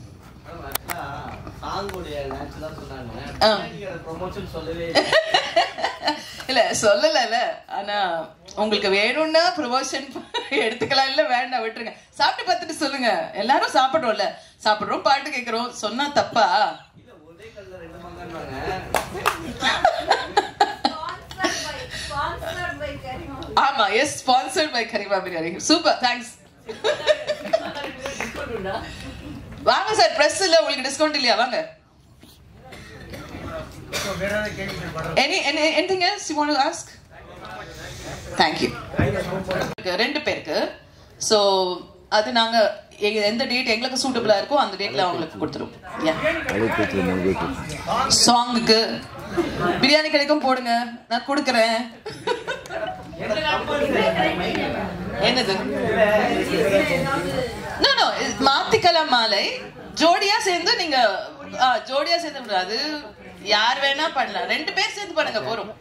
சாங்கோடைய நேச்சுரலா சொன்னாங்க
ஆ.
ப்ரொமோஷன் சொல்லவே
இல்ல சொல்லல ஆனா உங்களுக்கு வேணும்னா ப்ரொமோஷன் எடுத்துக்கலாம் இல்ல வேண்டாம் விட்டுருங்க சாப்பிட்டு பார்த்துட்டு சொல்லுங்க எல்லாரும் சாப்பிடுறோம்ல சாப்பிடுறோம் பாட்டு கேக்குறோம் சொன்னா தப்பா ஆமா yes sponsored by Karima biryani super thanks வாங்க சார் பிரஸ் இல்ல உங்களுக்கு டிஸ்கவுண்ட் இல்லையா வாங்க any any anything else you want to ask thank you ரெண்டு பேருக்கு ஸோ அது நாங்க எங்க- எந்த டேட் எங்களுக்கு சூட்டபிளா இருக்கோ அந்த டேட்ல அவங்களுக்கு கொடுத்துருவோம் சாங்குக்கு பிரியாணி கிடைக்கும் போடுங்க நான் கொடுக்குறேன் என்னது நோ நோ மாத்திக்கலாம் மாலை ஜோடியா சேர்ந்து நீங்க ஆ, ஜோடியா சேர்ந்து அது யார் வேணா பண்ணலாம் ரெண்டு பேர் சேர்ந்து பண்ணுங்க போறோம்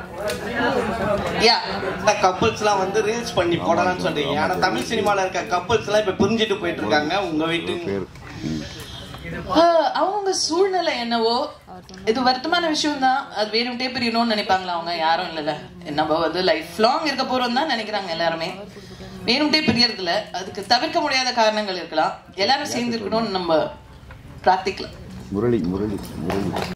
யா
கப்பல்ஸ்லாம் வந்து ரீல்ஸ் பண்ணி போடலாம்னு சொல்றீங்க ஆனா தமிழ் சினிமால இருக்க கப்பல்ஸ் எல்லாம் இப்ப புரிஞ்சுட்டு போயிட்டு இருக்காங்க உங்க வீட்டு
ஆ, அவங்க சூழ்நிலை என்னவோ இது வருத்தமான விஷயம் தான் அது வேணும்ட்டே பிரியணும்னு நினைப்பாங்களா அவங்க யாரும் இல்லைல்ல நம்ம வந்து லைஃப் லாங் இருக்க போறோம் தான் நினைக்கிறாங்க எல்லாருமே வேணும்ட்டே பிரியறது இல்ல அதுக்கு தவிர்க்க முடியாத காரணங்கள் இருக்கலாம் எல்லாரும் சேர்ந்து இருக்கணும்னு நம்ம பிரார்த்திக்கலாம்
முரளி முரளி முரளி